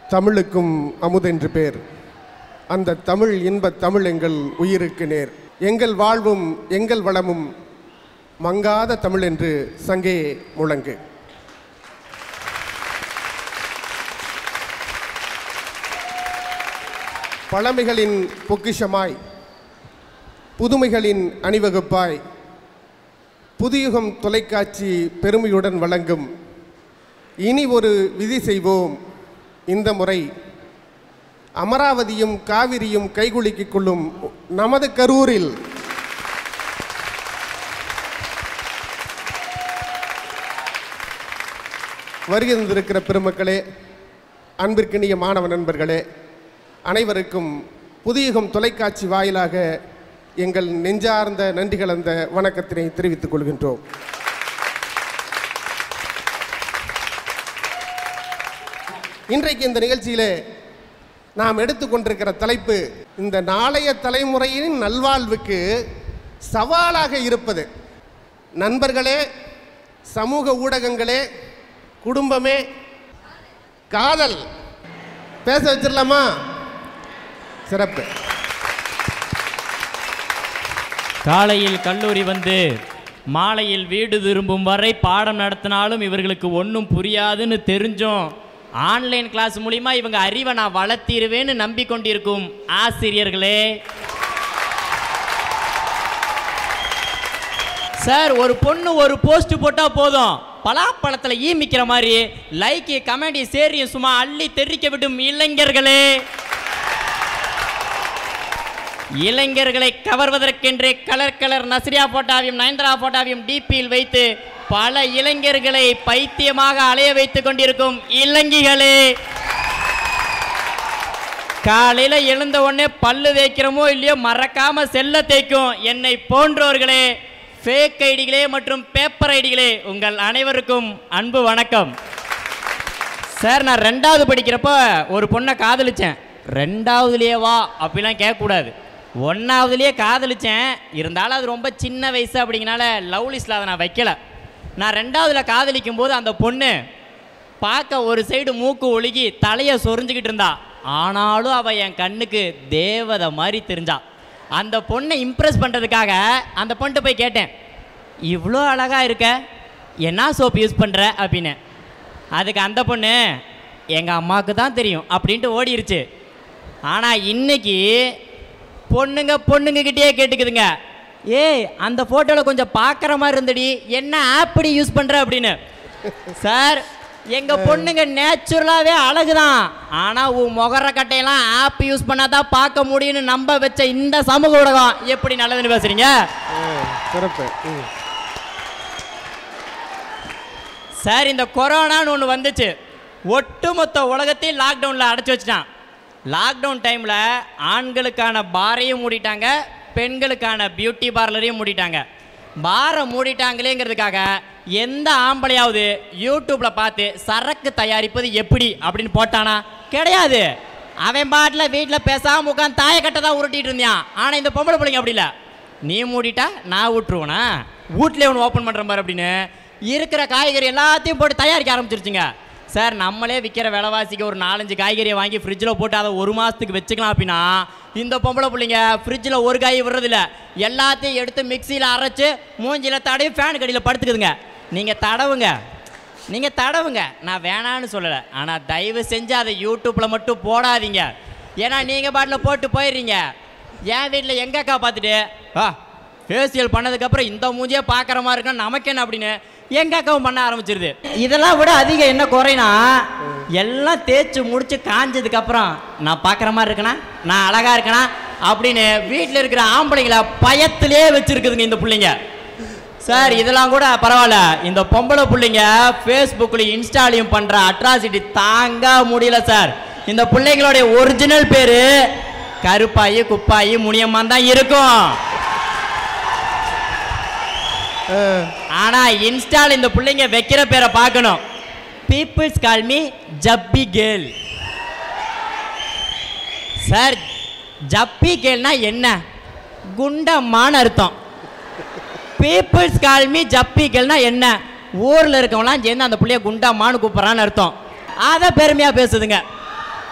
தமிழுக்கும் அமுதென்று பேர் அந்த தமிழ் இன்பத் தமிழ் எங்கள் உயிருக்கு நேர் எங்கள் வாழ்வும் எங்கள் வளமும் மங்காத தமிழ் என்று சங்கே முழங்கு பழமைகளின் பொக்கிஷமாய் புதுமைகளின் அணிவகுப்பாய் புதியுகம் தொலைக்காட்சி பெருமையுடன் வழங்கும் இனி ஒரு விதி செய்வோம் இந்த முறை அமராவதியும் காவிரியும் கைகுலுக்கிக் கொள்ளும் நமது கரூரில் வருகை தந்திருக்கிற பெருமக்களே அன்பிற்கினிய மாணவ நண்பர்களே அனைவருக்கும் புதியுகம் தொலைக்காட்சி வாயிலாக எங்கள் நெஞ்சார்ந்த நன்றி கலந்த வணக்கத்தினை தெரிவித்துக் கொள்கின்றோம் இன்றைக்கு இந்த நிகழ்ச்சியிலே நாம் எடுத்துக்கொண்டிருக்கிற தலைப்பு இந்த நாளைய தலைமுறையின் நல்வாழ்வுக்கு சவாலாக இருப்பது நண்பர்களே சமூக ஊடகங்களே குடும்பமே காதல் பேச வச்சிடலாமா சிறப்பு காலையில் கல்லூரி வந்து மாலையில் வீடு திரும்பும் வரை பாடம் நடத்தினாலும் இவர்களுக்கு ஒன்றும் புரியாதுன்னு தெரிஞ்சும் ஆன்லைன் கிளாஸ் மூலிமா இவங்க அறிவை நான் வளர்த்திருவேன்னு நம்பிக்கொண்டிருக்கும் ஆசிரியர்களே சார் ஒரு பொண்ணு ஒரு போஸ்ட் போட்டா போதும் பலாப்பழத்தில் ஈ மிக்கிற மாதிரி லைக் கமெண்ட் சேரியும் சும்மா அள்ளி தெரிக்க விடும் இளைஞர்களே இளைஞர்களை கவர்வதற்கென்றே கலர் கலர் நஸ்ரியா போட்டாவையும் நயன்தரா போட்டாவையும் டிபியில் வைத்து பல இளைஞர்களை பைத்தியமாக அலைய வைத்துக் கொண்டிருக்கும் இளங்கிகளே காலையில எழுந்த உடனே பல்லு தேய்க்கிறோமோ இல்லையோ மறக்காம செல்ல தேய்க்கும் என்னை போன்றோர்களே ஃபேக் ஐடிகளே மற்றும் பேப்பர் ஐடிகளே உங்கள் அனைவருக்கும் அன்பு வணக்கம் சார் நான் ரெண்டாவது படிக்கிறப்ப ஒரு பொண்ணை காதலிச்சேன் ரெண்டாவதுலேயே வா அப்படிலாம் கேட்கக்கூடாது ஒன்றாவதுலேயே காதலிச்சேன் இருந்தாலும் அது ரொம்ப சின்ன வயசு அப்படிங்கனால லவ் லிஸ்ட்டில் அதை நான் வைக்கல நான் ரெண்டாவதுல காதலிக்கும் போது அந்த பொண்ணு பார்க்க ஒரு சைடு மூக்கு ஒழுகி தலையை சொரிஞ்சுக்கிட்டு இருந்தா ஆனாலும் அவள் என் கண்ணுக்கு தேவதை மாதிரி தெரிஞ்சா அந்த பொண்ணை இம்ப்ரெஸ் பண்ணுறதுக்காக அந்த பொண்ணுட்ட போய் கேட்டேன் இவ்வளோ அழகாக இருக்க என்ன சோப் யூஸ் பண்ணுற அப்படின்னு அதுக்கு அந்த பொண்ணு எங்கள் அம்மாவுக்கு தான் தெரியும் அப்படின்ட்டு ஓடிருச்சு ஆனால் இன்னைக்கு பொண்ணுங்க பொண்ணுங்ககிட்டயே கேட்டுக்குதுங்க ஏய் அந்த ஃபோட்டோவில் கொஞ்சம் பார்க்குற மாதிரி இருந்தடி என்ன ஆப்படி யூஸ் பண்ணுற அப்படின்னு சார் எங்கள் பொண்ணுங்க நேச்சுரலாகவே அழகுதான் ஆனால் உன் முகர கட்டையெல்லாம் ஆப் யூஸ் பண்ணால் தான் பார்க்க முடியும்னு நம்ப வச்ச இந்த சமூக ஊடகம் எப்படி நல்லதுன்னு பேசுகிறீங்க சிறப்பு ம். சார் இந்த கொரோனான்னு ஒன்று வந்துச்சு ஒட்டுமொத்த உலகத்தையும் லாக்டவுனில் அடைச்சி வச்சுட்டான் லாக்டவுன் டைமில் ஆண்களுக்கான பாரையும் மூடிட்டாங்க பெண்களுக்கான பியூட்டி பார்லரையும் மூடிட்டாங்க பாரை மூடிட்டாங்களேங்கிறதுக்காக எந்த ஆம்பளையாவது யூடியூப்பில் பார்த்து சரக்கு தயாரிப்பது எப்படி அப்படின்னு போட்டானா கிடையாது அவன் பாட்டில் வீட்டில் பேசாம உட்காந்து தாயை கட்ட தான் உருட்டிட்டு இருந்தான் ஆனால் இந்த பொம்பளை பிள்ளைங்க அப்படி இல்லை நீ மூடிட்டா நான் விட்டுருவேனா வீட்லேயே ஒன்று ஓப்பன் பண்ணுற மாதிரி அப்படின்னு இருக்கிற காய்கறி எல்லாத்தையும் போட்டு தயாரிக்க ஆரம்பிச்சிருச்சுங்க சார் நம்மளே விற்கிற விலைவாசிக்கு ஒரு நாலஞ்சு காய்கறியை வாங்கி ஃப்ரிட்ஜில் போட்டு அதை ஒரு மாதத்துக்கு வச்சுக்கலாம் அப்படின்னா இந்த பொம்பளை பிள்ளைங்க ஃப்ரிட்ஜில் ஒரு காய் விடுறதில்ல எல்லாத்தையும் எடுத்து மிக்சியில் அரைச்சு மூஞ்சியில் தடவி ஃபேன் கடியில் படுத்துக்குதுங்க நீங்கள் தடவுங்க நீங்கள் தடவுங்க நான் வேணான்னு சொல்லலை ஆனால் தயவு செஞ்சு அதை யூடியூப்பில் மட்டும் போடாதீங்க ஏன்னா நீங்கள் பாட்டில் போட்டு போயிடுறீங்க என் வீட்டில் எங்கள் அக்கா பார்த்துட்டு ஆ ஃபேஷியல் பண்ணதுக்கப்புறம் இந்த மூஞ்சியே பார்க்குற மாதிரி இருக்கா நமக்கு என்ன அப்படின்னு எங்கள் அக்காவும் பண்ண ஆரம்பிச்சிருது இதெல்லாம் விட அதிகம் என்ன குறைனா எல்லாம் தேய்ச்சி முடிச்சு காஞ்சதுக்கப்புறம் நான் பார்க்குற மாதிரி இருக்கேனா நான் அழகாக இருக்கேனா அப்படின்னு வீட்டில் இருக்கிற ஆம்பளைங்களை பயத்திலே வச்சுருக்குதுங்க இந்த பிள்ளைங்க சார் இதெல்லாம் கூட பரவாயில்ல இந்த பொம்பளை பிள்ளைங்க ஃபேஸ்புக்லையும் இன்ஸ்டாலையும் பண்ணுற அட்ராசிட்டி தாங்க முடியல சார் இந்த பிள்ளைங்களுடைய ஒரிஜினல் பேர் கருப்பாயி குப்பாயி முனியம்மான் தான் இருக்கும் ஆனா இன்ஸ்டால இந்த பிள்ளைங்க வைக்கிற பேரை பார்க்கணும் peoples call me chubby girl sir chubby கேர்ள்னா என்ன குண்டம்மான்னு அர்த்தம் பீப்புள்ஸ் கால் மீ ஜப்பி கேர்ள்னா என்ன ஊரில் இருக்கவங்களாம் சேர்ந்து அந்த பிள்ளைய குண்டம்மான்னு கூப்பிட்றான்னு அர்த்தம் அதை பெருமையாக பேசுதுங்க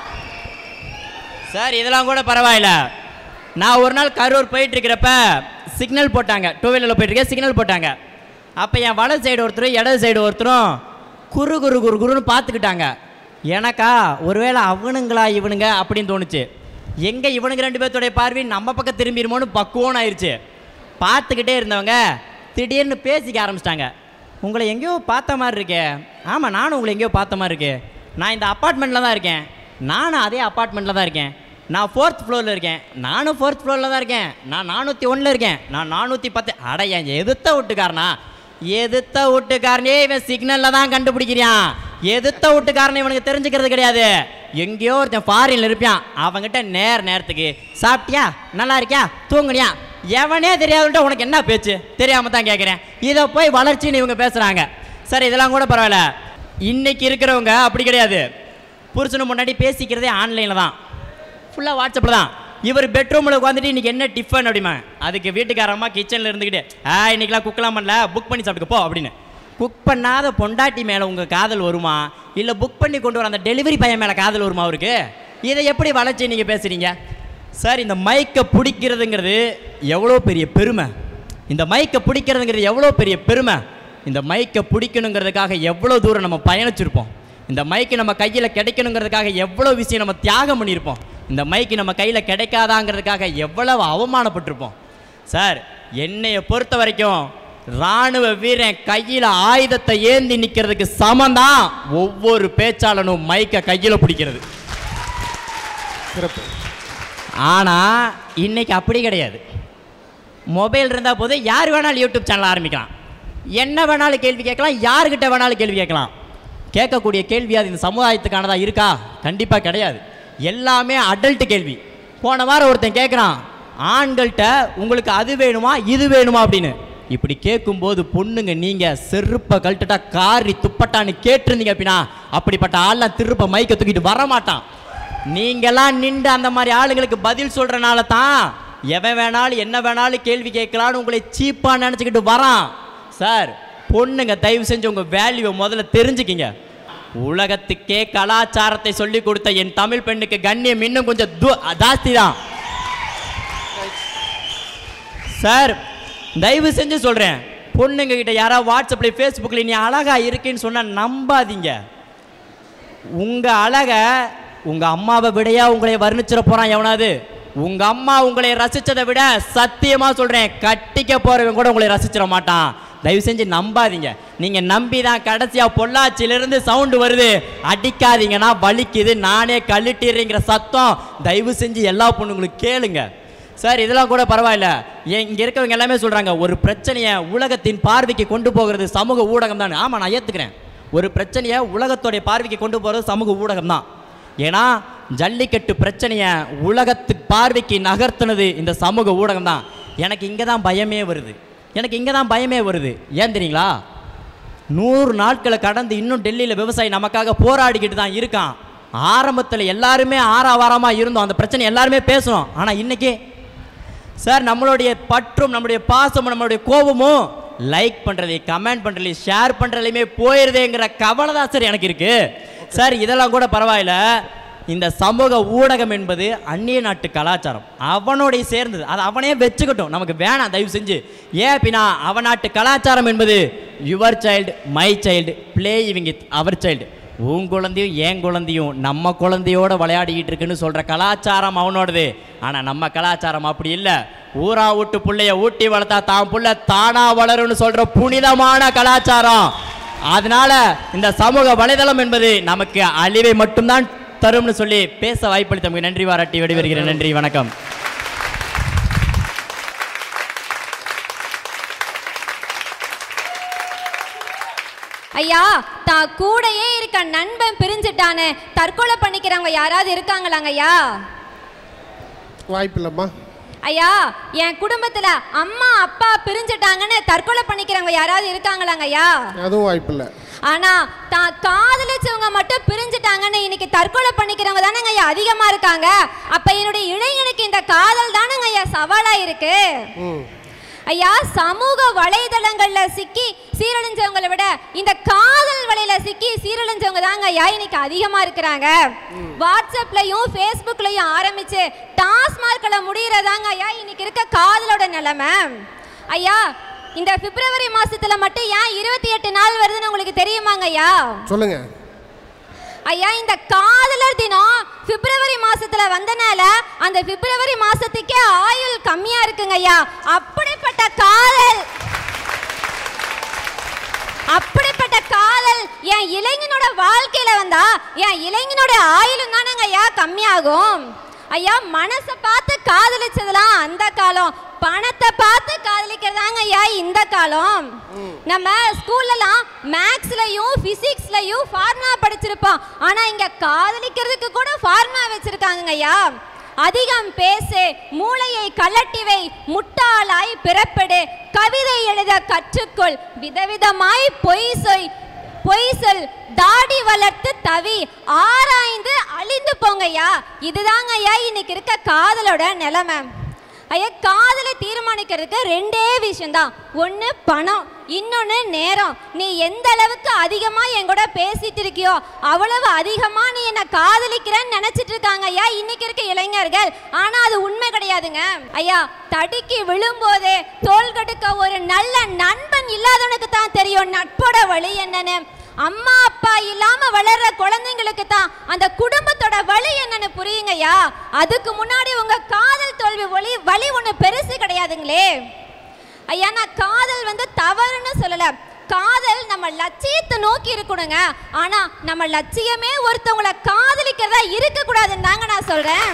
சார் இதெல்லாம் கூட பரவாயில்ல நான் ஒரு நாள் கரூர் போயிட்டு இருக்கிறப்ப சிக்னல் போட்டாங்க டூ வீலரில் போயிட்டு இருக்கேன் சிக்னல் போட்டாங்க அப்போ என் வலது சைடு ஒருத்தரும் இடது சைடு ஒருத்தரும் குறு குறு குறு குருன்னு பார்த்துக்கிட்டாங்க எனக்கா ஒருவேளை அவனுங்களா இவனுங்க அப்படின்னு தோணுச்சு எங்கே இவனுங்க ரெண்டு பேர்த்தோடைய பார்வை நம்ம பக்கம் திரும்பிடுமோன்னு பக்குவம்னு ஆயிடுச்சு பார்த்துக்கிட்டே இருந்தவங்க திடீர்னு பேசிக்க ஆரம்பிச்சிட்டாங்க உங்களை எங்கேயோ பார்த்த மாதிரி இருக்கே ஆமாம் நானும் உங்களை எங்கேயோ பார்த்த மாதிரி இருக்கே நான் இந்த அப்பார்ட்மெண்ட்டில் தான் இருக்கேன் நானும் அதே அப்பார்ட்மெண்ட்டில் தான் இருக்கேன் நான் ஃபோர்த் ஃப்ளோரில் இருக்கேன் நானும் ஃபோர்த் ஃப்ளோரில் தான் இருக்கேன் நான் நானூற்றி ஒன்றில் இருக்கேன் நான் நானூற்றி பத்து அட என் எதிர்த்த வீட்டுக்காரனா எதிர்த்த வீட்டுக்காரனே இவன் சிக்னலில் தான் கண்டுபிடிக்கிறான் எதிர்த்த வீட்டுக்காரனை இவனுக்கு தெரிஞ்சுக்கிறது கிடையாது எங்கேயோ ஒருத்தன் ஃபாரின்ல இருப்பான் அவன்கிட்ட நேர நேரத்துக்கு சாப்பிட்டியா நல்லா இருக்கியா தூங்குனியா எவனே தெரியாதுன்ட்டு உனக்கு என்ன பேச்சு தெரியாம தான் கேட்குறேன் இதை போய் வளர்ச்சின்னு இவங்க பேசுகிறாங்க சரி இதெல்லாம் கூட பரவாயில்ல இன்னைக்கு இருக்கிறவங்க அப்படி கிடையாது புருஷனு முன்னாடி பேசிக்கிறதே ஆன்லைனில் தான் ஃபுல்லாக வாட்ஸ்அப்பில் தான் இவர் பெட்ரூமில் உட்காந்துட்டு இன்னைக்கு என்ன டிஃபன் அப்படிமா அதுக்கு வீட்டுக்காரம்மா கிச்சனில் இருந்துக்கிட்டு ஆ இன்னைக்கெல்லாம் குக்கெலாம் பண்ணல புக் பண்ணி சாப்பிட்டுக்க போ அப்படின்னு குக் பண்ணாத பொண்டாட்டி மேலே உங்கள் காதல் வருமா இல்லை புக் பண்ணி கொண்டு வர அந்த டெலிவரி பையன் மேலே காதல் வருமா அவருக்கு இதை எப்படி வளர்ச்சி நீங்கள் பேசுகிறீங்க சார் இந்த மைக்கை பிடிக்கிறதுங்கிறது எவ்வளோ பெரிய பெருமை இந்த மைக்கை பிடிக்கிறதுங்கிறது எவ்வளோ பெரிய பெருமை இந்த மைக்கை பிடிக்கணுங்கிறதுக்காக எவ்வளோ தூரம் நம்ம பயணிச்சிருப்போம் இந்த மைக்கு நம்ம கையில் கிடைக்கணுங்கிறதுக்காக எவ்வளோ விஷயம் நம்ம தியாகம் பண்ணியிருப்போம் இந்த மைக்கு நம்ம கையில் கிடைக்காதாங்கிறதுக்காக எவ்வளவு அவமானப்பட்டிருப்போம் சார் என்னைய பொறுத்த வரைக்கும் ராணுவ வீரன் கையில் ஆயுதத்தை ஏந்தி நிற்கிறதுக்கு சமந்தான் ஒவ்வொரு பேச்சாளனும் மைக்கை கையில் பிடிக்கிறது சிறப்பு ஆனால் இன்னைக்கு அப்படி கிடையாது மொபைல் இருந்தால் போது யார் வேணாலும் யூடியூப் சேனல் ஆரம்பிக்கலாம் என்ன வேணாலும் கேள்வி கேட்கலாம் யாருக்கிட்ட வேணாலும் கேள்வி கேட்கலாம் கேட்கக்கூடிய கேள்வி அது இந்த சமுதாயத்துக்கானதா இருக்கா கண்டிப்பாக கிடையாது எல்லாமே அடல்ட் கேள்வி போன வாரம் ஒருத்தன் கேட்குறான் ஆண்கள்கிட்ட உங்களுக்கு அது வேணுமா இது வேணுமா அப்படின்னு இப்படி கேட்கும்போது பொண்ணுங்க நீங்கள் செருப்பை கழட்டுட்டா காரி துப்பட்டான்னு கேட்டிருந்தீங்க அப்படின்னா அப்படிப்பட்ட ஆள்லாம் திருப்ப மைக்கை தூக்கிட்டு வர மாட்டான் நீங்கெல்லாம் நின்று அந்த மாதிரி ஆளுங்களுக்கு பதில் சொல்றனால தான் எவன் வேணாலும் என்ன வேணாலும் கேள்வி கேட்கலான்னு உங்களை சீப்பா நினச்சிக்கிட்டு வரான் சார் பொண்ணுங்க தயவு செஞ்சு உங்க வேல்யூவை முதல்ல தெரிஞ்சுக்கிங்க உலகத்துக்கே கலாச்சாரத்தை சொல்லி கொடுத்த என் தமிழ் பெண்ணுக்கு கண்ணியம் இன்னும் கொஞ்சம் து- ஜாஸ்தி தான் சார் தயவு செஞ்சு சொல்றேன் பொண்ணுங்க கிட்ட யாராவது வாட்ஸ்அப்ல ஃபேஸ்புக்ல நீ அழகா இருக்கேன்னு சொன்னா நம்பாதீங்க உங்க அழக உங்க அம்மாவை விடையா உங்களை வர்ணிச்சிட போறான் எவனாவது உங்க அம்மா உங்களை ரசிச்சதை விட சத்தியமா சொல்றேன் கட்டிக்க போறவன் கூட உங்களை ரசிச்சிட மாட்டான் தயவு செஞ்சு நம்பாதீங்க நீங்க நம்பி தான் கடைசியா பொள்ளாச்சியிலிருந்து சவுண்டு வருது அடிக்காதீங்கன்னா வலிக்குது நானே கழட்டிடுறேங்கிற சத்தம் தயவு செஞ்சு எல்லா பொண்ணுங்களும் கேளுங்க சார் இதெல்லாம் கூட பரவாயில்ல ஏன் இங்க இருக்கவங்க எல்லாமே சொல்றாங்க ஒரு பிரச்சனையை உலகத்தின் பார்வைக்கு கொண்டு போகிறது சமூக ஊடகம் தான் ஆமா நான் ஏத்துக்கிறேன் ஒரு பிரச்சனையை உலகத்தோடைய பார்வைக்கு கொண்டு போகிறது சமூக ஊடகம் தான் ஏன்னா ஜல்லிக்கட்டு பிரச்சனையை உலகத்து பார்வைக்கு நகர்த்தினது இந்த சமூக ஊடகம் தான் எனக்கு இங்கே தான் பயமே வருது எனக்கு இங்கே தான் பயமே வருது ஏன் தெரியுங்களா நூறு நாட்களை கடந்து இன்னும் டெல்லியில் விவசாயி நமக்காக போராடிக்கிட்டு தான் இருக்கான் ஆரம்பத்தில் எல்லாருமே ஆறாவாரமாக இருந்தோம் அந்த பிரச்சனை எல்லாருமே பேசுகிறோம் ஆனால் இன்னைக்கு சார் நம்மளுடைய பற்றும் நம்மளுடைய பாசமும் நம்மளுடைய கோபமும் லைக் பண்ணுறது கமெண்ட் பண்ணுறது ஷேர் பண்ணுறதுலையுமே போயிருதேங்கிற கவலை தான் சார் எனக்கு இருக்கு சார் இதெல்லாம் கூட பரவாயில்ல இந்த சமூக ஊடகம் என்பது அந்நிய நாட்டு கலாச்சாரம் அவனோடைய சேர்ந்தது அதை அவனே வச்சுக்கட்டும் நமக்கு வேணாம் தயவு செஞ்சு ஏன் அப்படின்னா அவன் நாட்டு கலாச்சாரம் என்பது your child my child playing with our child உன் குழந்தையும் என் குழந்தையும் நம்ம குழந்தையோட விளையாடிக்கிட்டு இருக்குன்னு சொல்ற கலாச்சாரம் அவனோடது ஆனா நம்ம கலாச்சாரம் அப்படி இல்ல ஊரா விட்டு புள்ளைய ஊட்டி வளர்த்தா தான் புள்ள தானா வளரும்னு சொல்ற புனிதமான கலாச்சாரம் அதனால இந்த சமூக வலைதளம் என்பது நமக்கு அழிவை மட்டும்தான் தரும்னு சொல்லி பேச வாய்ப்பளித்தமைக்கு நன்றி பாராட்டி விடைபெறுகிறேன் நன்றி வணக்கம் ஐயா தான் கூடயே இருக்க நண்பன் பிரிஞ்சுட்டானே தற்கொலை பண்ணிக்கிறவங்க யாராவது இருக்காங்களாங்க ஐயா வாய்ப்பில்லைம்மா ஐயா என் குடும்பத்துல அம்மா அப்பா பிரிஞ்சுட்டாங்கன்னு தற்கொலை பண்ணிக்கிறவங்க யாராவது இருக்காங்களாங்க ஐயா அதுவும் வாய்ப்பில்லை ஆனா தான் காதலிச்சவங்க மட்டும் பிரிஞ்சுட்டாங்கன்னு இன்னைக்கு தற்கொலை பண்ணிக்கிறவங்க தானங்க ஐயா அதிகமா இருக்காங்க அப்ப என்னுடைய இளைஞனுக்கு இந்த காதல் தானங்க ஐயா சவாலா இருக்கு ம் ஐயா சமூக வலைதளங்கள்ல சிக்கி சீரழிஞ்சவங்களை விட இந்த காதல் வலையில சிக்கி சீரழிஞ்சவங்க தாங்க ஐயா இன்னைக்கு அதிகமா இருக்கிறாங்க வாட்ஸ்அப்லயும் ஃபேஸ்புக்லயும் ஆரம்பிச்சு டாஸ்மார்க்ல முடியறதாங்க ஐயா இன்னைக்கு இருக்க காதலோட நிலைமை ஐயா இந்த பிப்ரவரி மாசத்துல மட்டும் ஏன் இருபத்தி எட்டு நாள் வருதுன்னு உங்களுக்கு தெரியுமாங்க ஐயா சொல்லுங்க ஐயா இந்த காதலர் தினம் பிப்ரவரி மாசத்துல வந்தனால அந்த பிப்ரவரி மாசத்துக்கே ஆயுள் கம்மியா இருக்குங்க ஐயா அப்படிப்பட்ட காதல் அப்படிப்பட்ட காதல் என் இளைஞனோட வாழ்க்கையில வந்தா என் இளைஞனோட ஆயுளும் தானங்க ஐயா கம்மியாகும் ஐயா மனசை பார்த்து காதலிச்சதெல்லாம் அந்த காலம் பணத்தை பார்த்து காதலிக்கிறதாங்க ஐயா இந்த காலம் நம்ம ஸ்கூல்லலாம் மேக்ஸ்லயும் பிசிக்ஸ்லயும் ஃபார்முலா படிச்சிருப்போம் ஆனா இங்க காதலிக்கிறதுக்கு கூட ஃபார்முலா வச்சிருக்காங்க ஐயா அதிகம் பேசு மூளையை கலட்டிவை முட்டாளாய் பிறப்பெடு கவிதை எழுத கற்றுக்கொள் விதவிதமாய் பொய் சொல் பொய் சொல் தாடி வளர்த்து தவி ஆராய்ந்து அழிந்து போங்கய்யா இதுதாங்க ஐயா இன்னைக்கு இருக்க காதலோட நிலைமை ஐயா காதலை தீர்மானிக்கிறதுக்கு ரெண்டே விஷயம்தான் ஒன்று பணம் இன்னொன்று நேரம் நீ எந்த அளவுக்கு அதிகமாக என் கூட பேசிட்டு இருக்கியோ அவ்வளவு அதிகமாக நீ என்னை காதலிக்கிறேன்னு நினச்சிட்டு இருக்காங்க ஐயா இன்னைக்கு இருக்க இளைஞர்கள் ஆனால் அது உண்மை கிடையாதுங்க ஐயா தடுக்கி விழும்போதே தோல் கடுக்க ஒரு நல்ல நண்பன் இல்லாதவனுக்கு தான் தெரியும் நட்போட வழி என்னன்னு அம்மா அப்பா இல்லாம வளர்ற குழந்தைங்களுக்கு தான் அந்த குடும்பத்தோட வழி என்னன்னு புரியுங்கய்யா அதுக்கு முன்னாடி உங்க காதல் தோல்வி ஒளி வழி ஒண்ணு பெருசு கிடையாதுங்களே ஐயா நான் காதல் வந்து தவறுன்னு சொல்லல காதல் நம்ம லட்சியத்தை நோக்கி இருக்கணுங்க ஆனா நம்ம லட்சியமே ஒருத்தவங்கள காதலிக்கிறதா இருக்க கூடாதுன்னு தாங்க நான் சொல்றேன்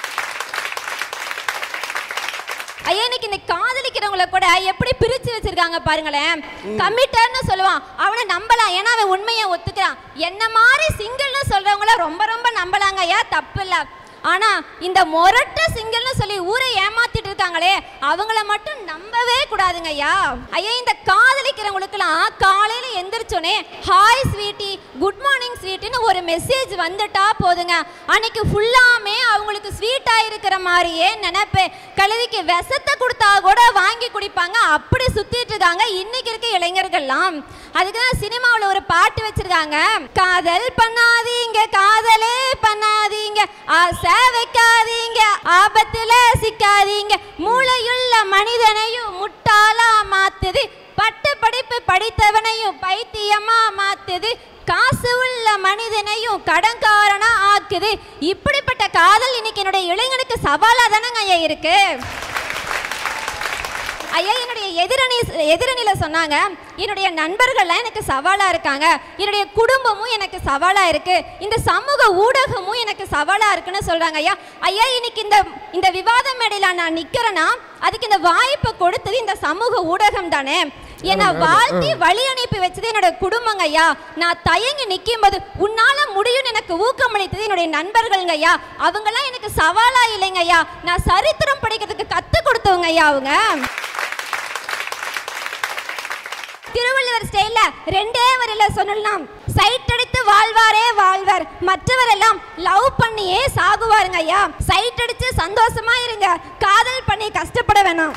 ஐயா இன்னைக்கு இந்த காதலிக்கிறவங்கள கூட எப்படி பிரிச்சு வச்சிருக்காங்க பாருங்களேன் கமிட்டர்னு சொல்லுவான் அவனை நம்பலாம் ஏன்னா அவன் உண்மையை ஒத்துக்கிறான் என்ன மாதிரி சிங்கிள்னு சொல்றவங்கள ரொம்ப ரொம்ப நம்பலாங்க ஐயா தப்பு இல்ல ஆனா இந்த மொரட்ட சிங்கிள்னு சொல்லி ஊரை ஏமாத்திட்டு இருக்காங்களே அவங்கள மட்டும் நம்பவே கூடாதுங்க ஐயா ஐயா இந்த காதலிக்கிறவங்களுக்குலாம் காலையில எந்திரிச்சோனே ஹாய் ஸ்வீட்டி குட் மார்னிங் ஸ்வீட்டின்னு ஒரு மெசேஜ் வந்துட்டா போதுங்க அன்னைக்கு ஃபுல்லாமே அவங்களுக்கு ஸ்வீட்டா இருக்கிற மாதிரியே நினைப்பு கழுவிக்கு விஷத்தை கொடுத்தா கூட வாங்கி குடிப்பாங்க அப்படி சுத்திட்டு இருக்காங்க இன்னைக்கு இருக்க இளைஞர்கள்லாம் அதுக்கு தான் சினிமாவில் ஒரு பாட்டு வச்சிருக்காங்க காதல் பண்ணாதீங்க காதலே பண்ணாதீங்க ஆசை வைக்காதீங்க ஆபத்துல சிக்காதீங்க மூளையுள்ள மனிதனையும் முட்டாளா மாத்துது பட்ட படிப்பு படித்தவனையும் பைத்தியமா மாத்துது காசு உள்ள மனிதனையும் கடன்காரனா ஆக்குது இப்படிப்பட்ட காதல் இன்னைக்கு என்னுடைய இளைஞனுக்கு சவாலா தானங்க ஐயா இருக்கு ஐயா என்னுடைய எதிரணி எதிரணியில் சொன்னாங்க என்னுடைய நண்பர்கள்லாம் எனக்கு சவாலாக இருக்காங்க என்னுடைய குடும்பமும் எனக்கு சவாலாக இருக்கு இந்த சமூக ஊடகமும் எனக்கு சவாலாக இருக்குன்னு சொல்கிறாங்க ஐயா ஐயா இன்னைக்கு இந்த இந்த விவாத மேடையில் நான் நிற்கிறேன்னா அதுக்கு இந்த வாய்ப்பை கொடுத்தது இந்த சமூக ஊடகம் தானே என்னை வாழ்த்தி வழி அனுப்பி வச்சது என்னோட குடும்பங்க ஐயா நான் தயங்கி நிற்கும் போது உன்னால முடியும்னு எனக்கு ஊக்கமளித்தது என்னுடைய நண்பர்கள்ங்க ஐயா அவங்கெல்லாம் எனக்கு சவாலா இல்லைங்க ஐயா நான் சரித்திரம் படிக்கிறதுக்கு கற்றுக் கொடுத்தவங்க ஐயா அவங்க திருவள்ளுவர் ஸ்டைல்ல ரெண்டே வரையில சொல்லலாம் சைட் அடித்து வாழ்வாரே வாழ்வர் மற்றவரெல்லாம் லவ் பண்ணியே சாகுவாருங்க ஐயா சைட் அடிச்சு சந்தோஷமா இருங்க காதல் பண்ணி கஷ்டப்பட வேணாம்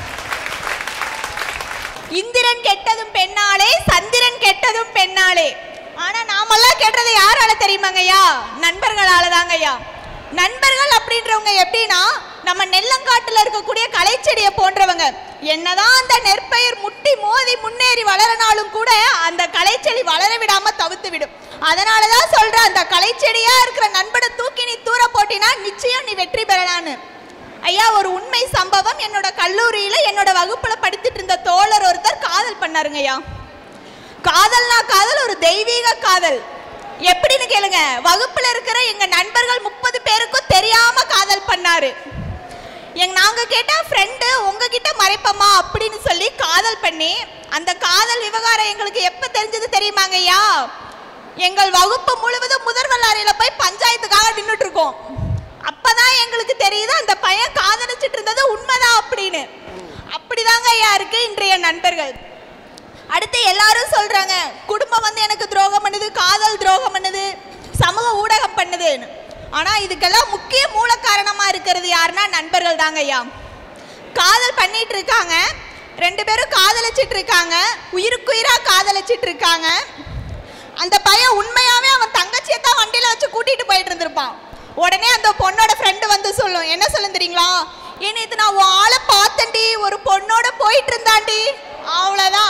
இந்திரன் கெட்டதும் பெண்ணாலே சந்திரன் கெட்டதும் பெண்ணாலே ஆனா நாமெல்லாம் கெட்டது யாரால தெரியுமாங்கய்யா நண்பர்களால தாங்கய்யா நண்பர்கள் அப்படின்றவங்க எப்படின்னா நம்ம நெல்லங்காட்டுல இருக்கக்கூடிய களைச்செடியை போன்றவங்க என்னதான் அந்த நெற்பயிர் முட்டி மோதி முன்னேறி வளரனாலும் கூட அந்த களைச்செடி வளர விடாம தவிர்த்து விடும் அதனாலதான் சொல்றேன் அந்த களைச்செடியா இருக்கிற நண்பனை தூக்கி நீ தூர போட்டினா நிச்சயம் நீ வெற்றி பெறலான்னு ஐயா ஒரு உண்மை சம்பவம் என்னோட கல்லூரியில என்னோட வகுப்புல படித்துட்டு இருந்த தோழர் ஒருத்தர் காதல் பண்ணாருங்க ஐயா காதல்னா காதல் ஒரு தெய்வீக காதல் எப்படின்னு கேளுங்க வகுப்புல இருக்கிற எங்க நண்பர்கள் முப்பது பேருக்கும் தெரியாம காதல் பண்ணாரு எங்க நாங்க கேட்டா ஃப்ரெண்டு உங்ககிட்ட மறைப்போமா அப்படின்னு சொல்லி காதல் பண்ணி அந்த காதல் விவகாரம் எங்களுக்கு எப்ப தெரிஞ்சது தெரியுமாங்க ஐயா எங்கள் வகுப்பு முழுவதும் முதல்வர் அறையில போய் பஞ்சாயத்துக்காக நின்றுட்டு இருக்கோம் அப்பதான் எங்களுக்கு தெரியுது அந்த பையன் காதலிச்சிட்டு இருந்தது உண்மைதான் அப்படின்னு அப்படிதாங்க ஐயா இருக்கு இன்றைய நண்பர்கள் அடுத்து எல்லாரும் சொல்றாங்க குடும்பம் வந்து எனக்கு துரோகம் பண்ணுது காதல் துரோகம் பண்ணுது சமூக ஊடகம் பண்ணுதுன்னு ஆனா இதுக்கெல்லாம் முக்கிய மூல காரணமா இருக்கிறது யாருன்னா நண்பர்கள் தாங்க ஐயா காதல் பண்ணிட்டு இருக்காங்க ரெண்டு பேரும் காதலிச்சிட்டு இருக்காங்க உயிருக்குயிரா காதலிச்சிட்டு இருக்காங்க அந்த பையன் உண்மையாவே அவன் தங்கச்சியை தான் வண்டியில வச்சு கூட்டிட்டு போயிட்டு இருந்திருப்பான் உடனே அந்த பொண்ணோட ஃப்ரெண்டு வந்து சொல்லும் என்ன சொல்லும் தெரியுங்களா ஏன் இது நான் உன் ஆளை பார்த்தேன்டி ஒரு பொண்ணோட போயிட்டு இருந்தாண்டி அவ்வளோதான்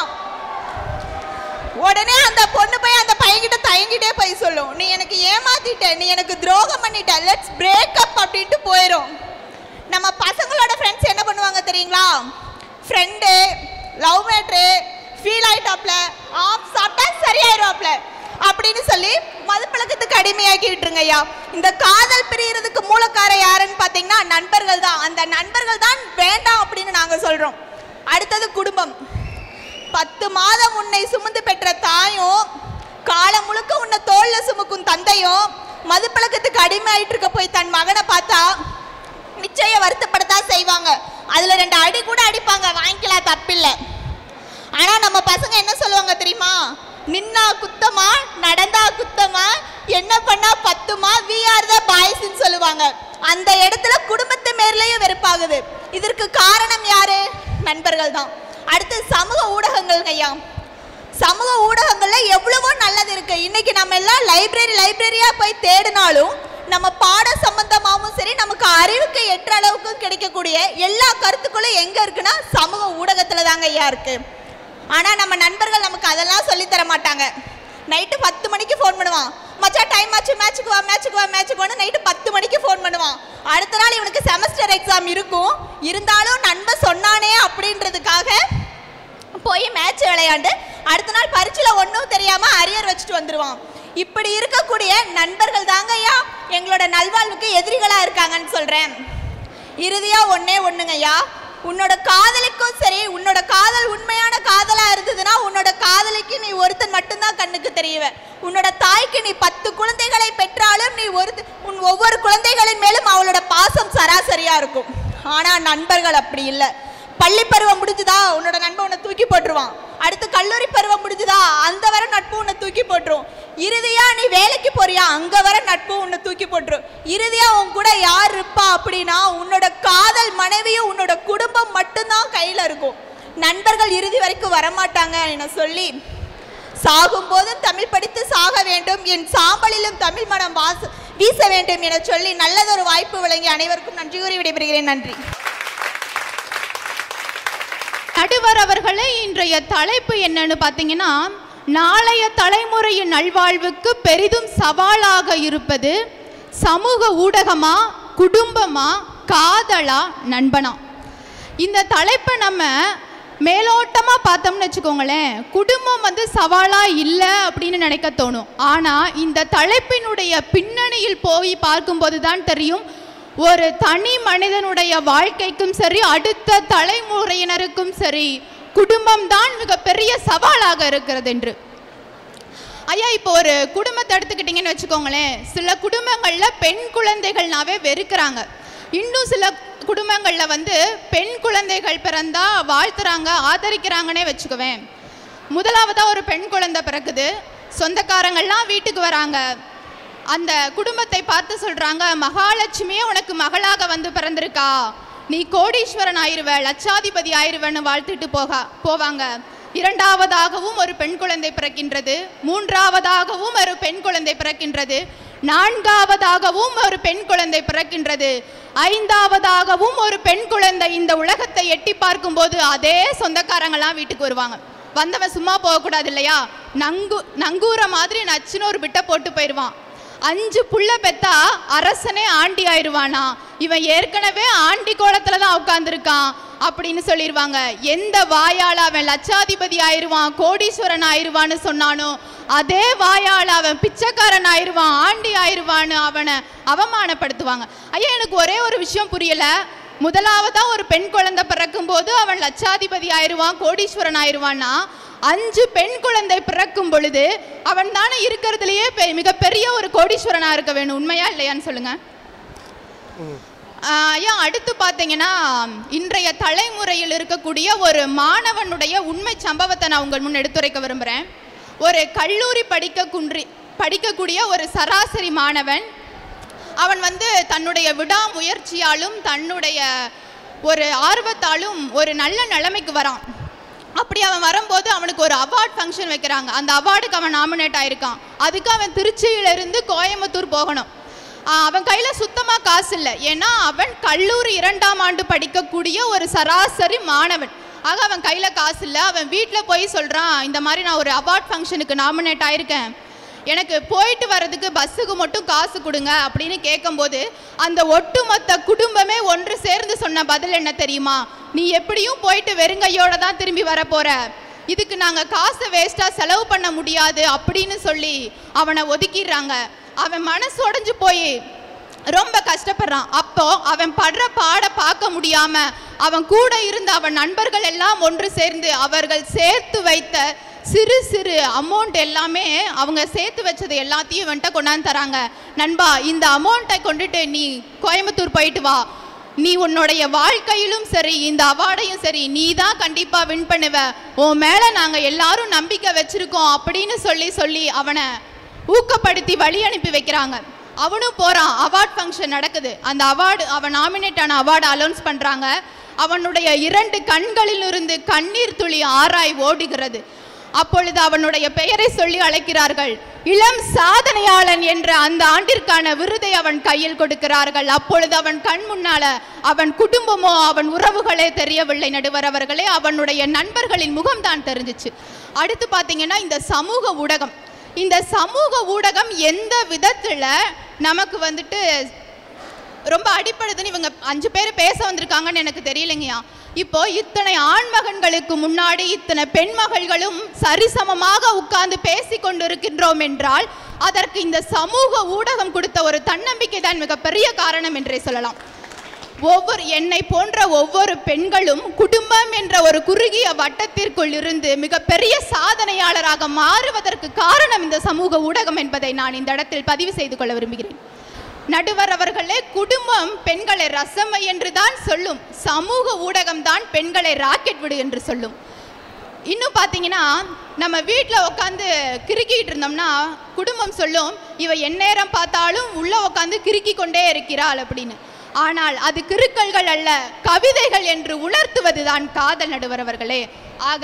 உடனே அந்த பொண்ணு போய் அந்த பையன்கிட்ட தயங்கிட்டே போய் சொல்லும் நீ எனக்கு ஏமாத்திட்ட நீ எனக்கு துரோகம் பண்ணிட்ட லெட்ஸ் பிரேக் அப் அப்படின்ட்டு போயிடும் நம்ம பசங்களோட ஃப்ரெண்ட்ஸ் என்ன பண்ணுவாங்க தெரியுங்களா ஃப்ரெண்டு லவ் மேட்ரு ஃபீல் ஆயிட்டாப்ல ஆஃப் சாப்பிட்டா சரியாயிருவாப்ல அப்படின்னு சொல்லி மதுப்பழக்கத்துக்கு அடிமையாக்கி விட்டுருங்க ஐயா இந்த காதல் பிரியறதுக்கு மூலக்கார யாருன்னு பார்த்தீங்கன்னா நண்பர்கள் தான் அந்த நண்பர்கள் தான் வேண்டாம் அப்படின்னு நாங்கள் சொல்கிறோம் அடுத்தது குடும்பம் பத்து மாதம் உன்னை சுமந்து பெற்ற தாயும் காலம் முழுக்க உன்னை தோல்ல சுமக்கும் தந்தையும் மதுப்பழக்கத்துக்கு அடிமையாயிட்டு இருக்க போய் தன் மகனை பார்த்தா நிச்சயம் வருத்தப்படத்தான் செய்வாங்க அதுல ரெண்டு அடி கூட அடிப்பாங்க வாங்கிக்கலாம் தப்பில்லை ஆனா நம்ம பசங்க என்ன சொல்லுவாங்க தெரியுமா நின்னா குத்தமா நடந்தா குத்தமா என்ன பண்ணா பத்துமா வி ஆர் த பாய்ஸ்ன்னு சொல்லுவாங்க அந்த இடத்துல குடும்பத்து மேர்லயும் வெறுப்பாகுது இதற்கு காரணம் யாரு நண்பர்கள் தான் அடுத்து சமூக ஊடகங்கள் ஐயா சமூக ஊடகங்கள்ல எவ்வளவோ நல்லது இருக்கு இன்னைக்கு நம்ம எல்லாம் லைப்ரரி லைப்ரரியா போய் தேடினாலும் நம்ம பாட சம்பந்தமாகவும் சரி நமக்கு அறிவுக்கு எற்ற அளவுக்கு கிடைக்கக்கூடிய எல்லா கருத்துக்களும் எங்க இருக்குன்னா சமூக ஊடகத்துல தாங்க ஐயா இருக்கு ஆனா நம்ம நண்பர்கள் நமக்கு அதெல்லாம் சொல்லி தர மாட்டாங்க நைட்டு பத்து மணிக்கு ஃபோன் பண்ணுவான் மச்சான் டைம் ஆச்சு மேட்ச்சுக்கு வா மேட்ச்சுக்கு வா மேட்ச்சுக்கு வான்னு நைட்டு பத்து மணிக்கு ஃபோன் பண்ணுவான் அடுத்த நாள் இவனுக்கு செமஸ்டர் எக்ஸாம் இருக்கும் இருந்தாலும் நண்பன் சொன்னானே அப்படின்றதுக்காக போய் மேட்ச் விளையாண்டு அடுத்த நாள் பரீட்சையில் ஒன்றும் தெரியாம அரியர் வச்சுட்டு வந்துருவான் இப்படி இருக்கக்கூடிய நண்பர்கள் தாங்கய்யா எங்களோட நல்வாழ்வுக்கு எதிரிகளா இருக்காங்கன்னு சொல்றேன் இறுதியா ஒண்ணே ஒண்ணுங்கய்யா உன்னோட காதலிக்கும் சரி உன்னோட காதல் உண்மையான காதலா இருந்ததுன்னா உன்னோட காதலிக்கு நீ ஒருத்தன் மட்டும்தான் கண்ணுக்கு தெரியவ உன்னோட தாய்க்கு நீ பத்து குழந்தைகளை பெற்றாலும் நீ ஒரு உன் ஒவ்வொரு குழந்தைகளின் மேலும் அவளோட பாசம் சராசரியா இருக்கும் ஆனா நண்பர்கள் அப்படி இல்லை பள்ளி பருவம் முடிஞ்சுதா உன்னோட நண்பன் உன்னை தூக்கி போட்டுருவான் அடுத்து கல்லூரி பருவம் முடிஞ்சுதா அந்த வர நட்பு உன்னை தூக்கி போட்டுரும் இறுதியா நீ வேலைக்கு போறியா அங்க வர நட்பு உன்னை தூக்கி போட்டுரும் இறுதியா உன் கூட யார் இருப்பா அப்படின்னா உன்னோட காதல் மனைவியும் உன்னோட குடும்பம் மட்டும்தான் கையில இருக்கும் நண்பர்கள் இறுதி வரைக்கும் வரமாட்டாங்க என சொல்லி சாகும் போதும் தமிழ் படித்து சாக வேண்டும் என் சாம்பலிலும் தமிழ் மனம் வாச வீச வேண்டும் என சொல்லி நல்லதொரு வாய்ப்பு வழங்கி அனைவருக்கும் நன்றி கூறி விடைபெறுகிறேன் நன்றி நடுவர் அவர்களே இன்றைய தலைப்பு என்னன்னு பார்த்தீங்கன்னா நாளைய தலைமுறையின் நல்வாழ்வுக்கு பெரிதும் சவாலாக இருப்பது சமூக ஊடகமா குடும்பமா காதலா நண்பனா இந்த தலைப்பை நம்ம மேலோட்டமாக பார்த்தோம்னு வச்சுக்கோங்களேன் குடும்பம் வந்து சவாலாக இல்லை அப்படின்னு நினைக்க தோணும் ஆனால் இந்த தலைப்பினுடைய பின்னணியில் போய் பார்க்கும்போது தான் தெரியும் ஒரு தனி மனிதனுடைய வாழ்க்கைக்கும் சரி அடுத்த தலைமுறையினருக்கும் சரி குடும்பம் தான் மிகப்பெரிய சவாலாக இருக்கிறது என்று ஐயா இப்போ ஒரு குடும்பத்தை எடுத்துக்கிட்டிங்கன்னு வச்சுக்கோங்களேன் சில குடும்பங்களில் பெண் குழந்தைகள்னாவே வெறுக்கிறாங்க இன்னும் சில குடும்பங்களில் வந்து பெண் குழந்தைகள் பிறந்தா வாழ்த்துறாங்க ஆதரிக்கிறாங்கன்னே வச்சுக்குவேன் முதலாவதாக ஒரு பெண் குழந்தை பிறக்குது சொந்தக்காரங்கள்லாம் வீட்டுக்கு வராங்க அந்த குடும்பத்தை பார்த்து சொல்றாங்க மகாலட்சுமியே உனக்கு மகளாக வந்து பிறந்திருக்கா நீ கோடீஸ்வரன் ஆயிருவ லட்சாதிபதி ஆயிருவன்னு வாழ்த்துட்டு போக போவாங்க இரண்டாவதாகவும் ஒரு பெண் குழந்தை பிறக்கின்றது மூன்றாவதாகவும் ஒரு பெண் குழந்தை பிறக்கின்றது நான்காவதாகவும் ஒரு பெண் குழந்தை பிறக்கின்றது ஐந்தாவதாகவும் ஒரு பெண் குழந்தை இந்த உலகத்தை எட்டி பார்க்கும்போது அதே சொந்தக்காரங்களாம் வீட்டுக்கு வருவாங்க வந்தவன் சும்மா போகக்கூடாது இல்லையா நங்கு நங்கூர மாதிரி நச்சுன்னு ஒரு பிட்டை போட்டு போயிடுவான் அஞ்சு புள்ள பெத்தா அரசனே ஆண்டி ஆயிடுவானா இவன் ஏற்கனவே ஆண்டி கோலத்துல தான் உட்காந்துருக்கான் அப்படின்னு சொல்லிடுவாங்க எந்த வாயால அவன் லட்சாதிபதி ஆயிருவான் கோடீஸ்வரன் ஆயிருவான்னு சொன்னானோ அதே வாயால அவன் பிச்சைக்காரன் ஆயிருவான் ஆண்டி ஆயிருவான்னு அவனை அவமானப்படுத்துவாங்க ஐயா எனக்கு ஒரே ஒரு விஷயம் புரியல முதலாவதா ஒரு பெண் குழந்தை பிறக்கும் போது அவன் லட்சாதிபதி ஆயிருவான் கோடீஸ்வரன் ஆயிருவான்னா அஞ்சு பெண் குழந்தை பிறக்கும் பொழுது அவன் தானே இருக்கிறதுலயே பெ- மிகப்பெரிய ஒரு கோடீஸ்வரனா இருக்க வேணும் உண்மையா இல்லையான்னு சொல்லுங்க ஆஹ் ஐயா அடுத்து பார்த்தீங்கன்னா இன்றைய தலைமுறையில் இருக்கக்கூடிய ஒரு மாணவனுடைய உண்மை சம்பவத்தை நான் உங்கள் முன் எடுத்துரைக்க விரும்புகிறேன் ஒரு கல்லூரி படிக்க குன்றி படிக்கக்கூடிய ஒரு சராசரி மாணவன் அவன் வந்து தன்னுடைய விடாமுயற்சியாலும் தன்னுடைய ஒரு ஆர்வத்தாலும் ஒரு நல்ல நிலைமைக்கு வரான் அப்படி அவன் வரும்போது அவனுக்கு ஒரு அவார்ட் ஃபங்க்ஷன் வைக்கிறாங்க அந்த அவார்டுக்கு அவன் நாமினேட் ஆயிருக்கான் அதுக்கு அவன் திருச்சியிலிருந்து கோயம்புத்தூர் போகணும் ஆஹ் அவன் கையில் சுத்தமாக காசு இல்லை ஏன்னா அவன் கல்லூரி இரண்டாம் ஆண்டு படிக்கக்கூடிய ஒரு சராசரி மாணவன் ஆக அவன் கையில் காசு இல்லை அவன் வீட்டில் போய் சொல்கிறான் இந்த மாதிரி நான் ஒரு அவார்ட் ஃபங்க்ஷனுக்கு நாமினேட் ஆயிருக்கேன் எனக்கு போயிட்டு வர்றதுக்கு பஸ்ஸுக்கு மட்டும் காசு கொடுங்க அப்படின்னு கேட்கும்போது அந்த ஒட்டுமொத்த குடும்பமே ஒன்று சேர்ந்து சொன்ன பதில் என்ன தெரியுமா நீ எப்படியும் போயிட்டு வெறுங்கையோட தான் திரும்பி வர போற இதுக்கு நாங்கள் காசை வேஸ்ட்டாக செலவு பண்ண முடியாது அப்படின்னு சொல்லி அவனை ஒதுக்கிடுறாங்க அவன் மனசு உடைஞ்சு போய் ரொம்ப கஷ்டப்படுறான் அப்போ அவன் படுற பாட பார்க்க முடியாம அவன் கூட இருந்த அவன் நண்பர்கள் எல்லாம் ஒன்று சேர்ந்து அவர்கள் சேர்த்து வைத்த சிறு சிறு அமௌண்ட் எல்லாமே அவங்க சேர்த்து வச்சது எல்லாத்தையும் இவன்ட்ட கொண்டாந்து தராங்க நண்பா இந்த அமௌண்ட்டை கொண்டுட்டு நீ கோயம்புத்தூர் போயிட்டு வா நீ உன்னுடைய வாழ்க்கையிலும் சரி இந்த அவார்டையும் சரி நீ தான் கண்டிப்பா வின் பண்ணுவ உன் மேல நாங்க எல்லாரும் நம்பிக்கை வச்சிருக்கோம் அப்படின்னு சொல்லி சொல்லி அவனை ஊக்கப்படுத்தி வழி அனுப்பி வைக்கிறாங்க அவனும் போறான் அவார்ட் ஃபங்க்ஷன் நடக்குது அந்த அவார்டு அவன் நாமினேட் ஆன அவார்டு அலௌன்ஸ் பண்றாங்க அவனுடைய இரண்டு கண்களிலிருந்து கண்ணீர் துளி ஆராய் ஓடுகிறது அப்பொழுது அவனுடைய பெயரை சொல்லி அழைக்கிறார்கள் இளம் சாதனையாளன் என்ற அந்த ஆண்டிற்கான விருதை அவன் கையில் கொடுக்கிறார்கள் அப்பொழுது அவன் கண் முன்னால அவன் குடும்பமோ அவன் உறவுகளே தெரியவில்லை நடுவர் அவர்களே அவனுடைய நண்பர்களின் முகம்தான் தெரிஞ்சிச்சு அடுத்து பார்த்தீங்கன்னா இந்த சமூக ஊடகம் இந்த சமூக ஊடகம் எந்த விதத்துல நமக்கு வந்துட்டு ரொம்ப அடிப்படுதுன்னு இவங்க அஞ்சு பேர் பேச வந்திருக்காங்கன்னு எனக்கு தெரியலைங்கய்யா இப்போ இத்தனை ஆண்மகன்களுக்கு முன்னாடி இத்தனை பெண்மகள்களும் சரிசமமாக உட்கார்ந்து பேசி கொண்டிருக்கின்றோம் என்றால் அதற்கு இந்த சமூக ஊடகம் கொடுத்த ஒரு தன்னம்பிக்கை தான் மிகப்பெரிய காரணம் என்றே சொல்லலாம் ஒவ்வொரு என்னை போன்ற ஒவ்வொரு பெண்களும் குடும்பம் என்ற ஒரு குறுகிய வட்டத்திற்குள் இருந்து மிகப்பெரிய சாதனையாளராக மாறுவதற்கு காரணம் இந்த சமூக ஊடகம் என்பதை நான் இந்த இடத்தில் பதிவு செய்து கொள்ள விரும்புகிறேன் நடுவர் அவர்களே குடும்பம் பெண்களை ரசமை என்று தான் சொல்லும் சமூக ஊடகம் தான் பெண்களை ராக்கெட் விடு என்று சொல்லும் இன்னும் பார்த்தீங்கன்னா நம்ம வீட்டில் உட்காந்து கிறுக்கிட்டு இருந்தோம்னா குடும்பம் சொல்லும் இவ எந்நேரம் பார்த்தாலும் உள்ள உட்காந்து கிறுக்கி கொண்டே இருக்கிறாள் அப்படின்னு ஆனால் அது கிறுக்கல்கள் அல்ல கவிதைகள் என்று உணர்த்துவதுதான் காதல் நடுவர் அவர்களே ஆக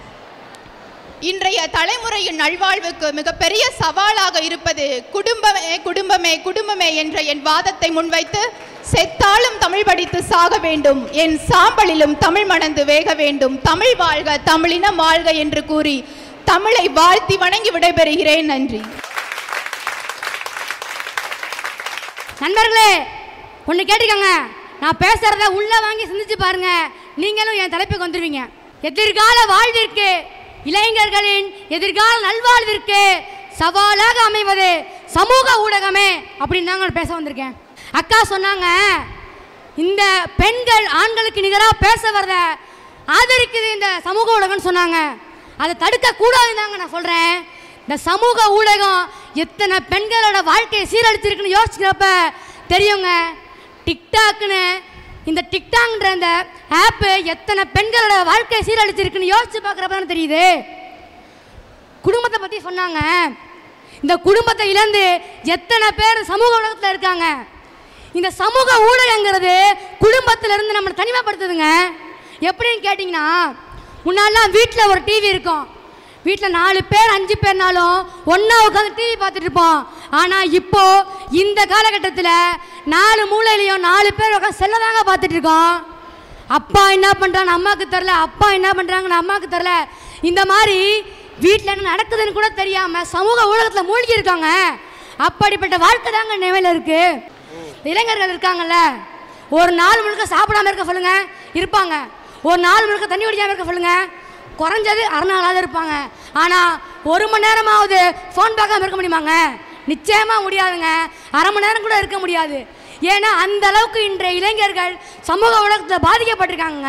இன்றைய தலைமுறையின் நல்வாழ்வுக்கு மிகப்பெரிய சவாலாக இருப்பது குடும்பமே குடும்பமே குடும்பமே என்ற என் வாதத்தை முன்வைத்து செத்தாலும் தமிழ் படித்து சாக வேண்டும் என் சாம்பலிலும் தமிழ் மணந்து வேக வேண்டும் தமிழ் வாழ்க தமிழினம் வாழ்க என்று கூறி தமிழை வாழ்த்தி வணங்கி விடைபெறுகிறேன் நன்றி நண்பர்களே ஒன்று கேட்டுக்கோங்க நான் பேசுறத உள்ள வாங்கி சிந்திச்சு பாருங்க நீங்களும் என் தலைப்புக்கு வந்துருவீங்க எதிர்கால வாழ்விற்கு இளைஞர்களின் எதிர்கால நல்வாழ்விற்கு சவாலாக அமைவது சமூக ஊடகமே அப்படின்னு தாங்க நான் பேச வந்திருக்கேன் அக்கா சொன்னாங்க இந்த பெண்கள் ஆண்களுக்கு நிகராக பேச வரத ஆதரிக்குது இந்த சமூக ஊடகம்னு சொன்னாங்க அதை தடுக்க கூடாதுன்னு தாங்க நான் சொல்கிறேன் இந்த சமூக ஊடகம் எத்தனை பெண்களோட வாழ்க்கையை சீரழிச்சிருக்குன்னு யோசிக்கிறப்ப தெரியுங்க டிக்டாக்னு இந்த டிக்டாக்ன்ற இந்த ஆப்பு எத்தனை பெண்களோட வாழ்க்கையை சீரழிச்சிருக்குன்னு யோசிச்சு பார்க்குறப்ப தான் தெரியுது குடும்பத்தை பற்றி சொன்னாங்க இந்த குடும்பத்தை இழந்து எத்தனை பேர் சமூக ஊடகத்தில் இருக்காங்க இந்த சமூக ஊடகங்கிறது குடும்பத்துல இருந்து நம்மளை தனிமைப்படுத்துதுங்க எப்படின்னு கேட்டிங்கன்னா முன்னாடிலாம் வீட்டில் ஒரு டிவி இருக்கும் வீட்டில் நாலு பேர் அஞ்சு பேர்னாலும் ஒன்றா உட்காந்து டிவி பார்த்துட்டு இருப்போம் ஆனால் இப்போ இந்த காலகட்டத்தில் நாலு மூலையிலையும் நாலு பேர் உட்காந்து செல்ல தாங்க பார்த்துட்டு இருக்கோம் அப்பா என்ன பண்ணுறாங்க அம்மாவுக்கு தெரில அப்பா என்ன பண்ணுறாங்கன்னு அம்மாவுக்கு தெரில இந்த மாதிரி வீட்டில் என்ன நடக்குதுன்னு கூட தெரியாமல் சமூக ஊடகத்தில் மூழ்கி இருக்காங்க அப்படிப்பட்ட வாழ்க்கை தாங்க நிலைமையில் இருக்குது இளைஞர்கள் இருக்காங்கல்ல ஒரு நாள் முழுக்க சாப்பிடாம இருக்க சொல்லுங்க இருப்பாங்க ஒரு நாள் முழுக்க தண்ணி குடிக்காம இருக்க சொல்லுங்க குறைஞ்சது அரை நாளாவது இருப்பாங்க ஆனால் ஒரு மணி நேரமாவது ஃபோன் பார்க்காம இருக்க முடியுமாங்க நிச்சயமாக முடியாதுங்க அரை மணி நேரம் கூட இருக்க முடியாது ஏன்னா அந்த அளவுக்கு இன்றைய இளைஞர்கள் சமூக உலகத்தில் பாதிக்கப்பட்டிருக்காங்க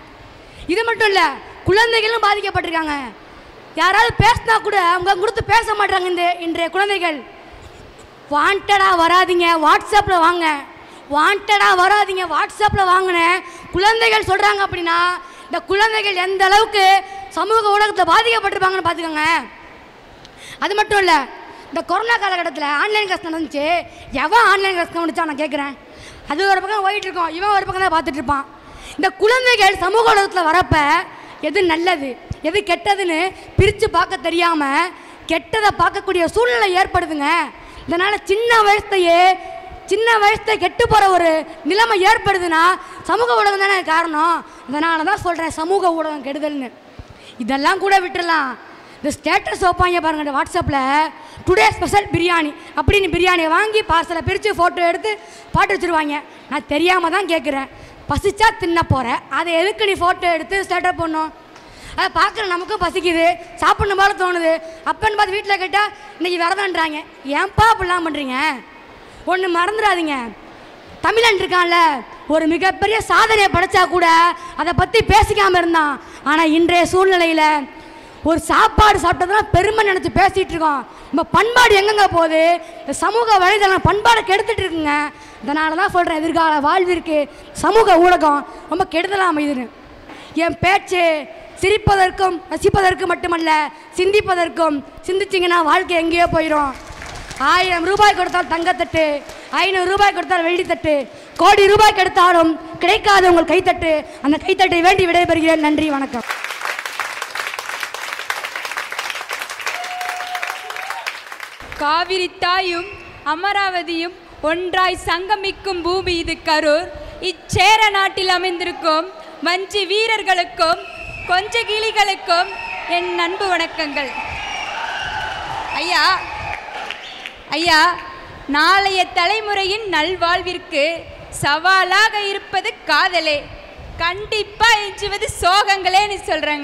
இது மட்டும் இல்லை குழந்தைகளும் பாதிக்கப்பட்டிருக்காங்க யாராவது பேசினா கூட அவங்க கொடுத்து பேச மாட்டாங்க இந்த இன்றைய குழந்தைகள் வாண்டடாக வராதீங்க வாட்ஸ்அப்பில் வாங்க வாண்டடாக வராதீங்க வாட்ஸ்அப்பில் வாங்கினேன் குழந்தைகள் சொல்கிறாங்க அப்படின்னா இந்த குழந்தைகள் எந்த அளவுக்கு சமூக ஊடகத்தில் பாதிக்கப்பட்டிருப்பாங்கன்னு பார்த்துக்கோங்க அது மட்டும் இல்லை இந்த கொரோனா காலகட்டத்தில் ஆன்லைன் கிளாஸ் நடந்துச்சு எவன் ஆன்லைன் கிளாஸ் கவனிச்சா நான் கேட்குறேன் அது ஒரு பக்கம் போயிட்டு இருக்கோம் இவன் ஒரு பக்கம் தான் பார்த்துட்டு இருப்பான் இந்த குழந்தைகள் சமூக உலகத்தில் வரப்ப எது நல்லது எது கெட்டதுன்னு பிரித்து பார்க்க தெரியாமல் கெட்டதை பார்க்கக்கூடிய சூழ்நிலை ஏற்படுதுங்க இதனால் சின்ன வயசுலையே சின்ன வயசுல கெட்டு போகிற ஒரு நிலைமை ஏற்படுதுன்னா சமூக ஊடகம் தானே காரணம் அதனால தான் சொல்கிறேன் சமூக ஊடகம் கெடுதல்னு இதெல்லாம் கூட விட்டுறலாம் இந்த ஸ்டேட்டஸ் வைப்பாங்க பாருங்க இந்த வாட்ஸ்அப்பில் டுடே ஸ்பெஷல் பிரியாணி அப்படின்னு பிரியாணியை வாங்கி பார்சலை பிரித்து ஃபோட்டோ எடுத்து பாட்டு வச்சுருவாங்க நான் தெரியாமல் தான் கேட்குறேன் பசிச்சா தின்ன போகிறேன் அதை எதுக்கு நீ ஃபோட்டோ எடுத்து ஸ்டேட்டஸ் பண்ணும் அதை பார்க்குற நமக்கும் பசிக்குது சாப்பிடணும் போல தோணுது அப்பன்னு பார்த்து வீட்டில் கேட்டால் இன்னைக்கு விரதம்ன்றாங்க ஏன்பா அப்படிலாம் பண்ணுறீங்க ஒன்று மறந்துடாதீங்க தமிழன் இருக்கான்ல ஒரு மிகப்பெரிய சாதனையை படைச்சா கூட அதை பற்றி பேசிக்காம இருந்தான் ஆனால் இன்றைய சூழ்நிலையில் ஒரு சாப்பாடு சாப்பிட்டதுனா பெருமை நினச்சி பேசிகிட்டு இருக்கோம் நம்ம பண்பாடு எங்கெங்க போகுது இந்த சமூக வலைதளம் பண்பாடை கெடுத்துட்டு இருக்குங்க இதனால தான் சொல்கிறேன் எதிர்கால வாழ்விற்கு சமூக ஊடகம் ரொம்ப கெடுதலாக அமையுதுன்னு என் பேச்சு சிரிப்பதற்கும் ரசிப்பதற்கும் மட்டுமல்ல சிந்திப்பதற்கும் சிந்திச்சிங்கன்னா வாழ்க்கை எங்கேயோ போயிடும் ஆயிரம் ரூபாய் கொடுத்தால் தங்கத்தட்டு ஐநூறு ரூபாய் கொடுத்தால் வெள்ளித்தட்டு கோடி ரூபாய் கெடுத்தாலும் கிடைக்காத உங்கள் கைத்தட்டு அந்த கைத்தட்டை வேண்டி விடைபெறுகிறேன் நன்றி வணக்கம் காவிரி தாயும் அமராவதியும் ஒன்றாய் சங்கமிக்கும் பூமி இது கரூர் இச்சேர நாட்டில் அமைந்திருக்கும் வஞ்சி வீரர்களுக்கும் கொஞ்ச கிளிகளுக்கும் என் அன்பு வணக்கங்கள் ஐயா ஐயா நாளைய தலைமுறையின் நல்வாழ்விற்கு சவாலாக இருப்பது காதலே கண்டிப்பா எஞ்சுவது சோகங்களேன்னு சொல்றாங்க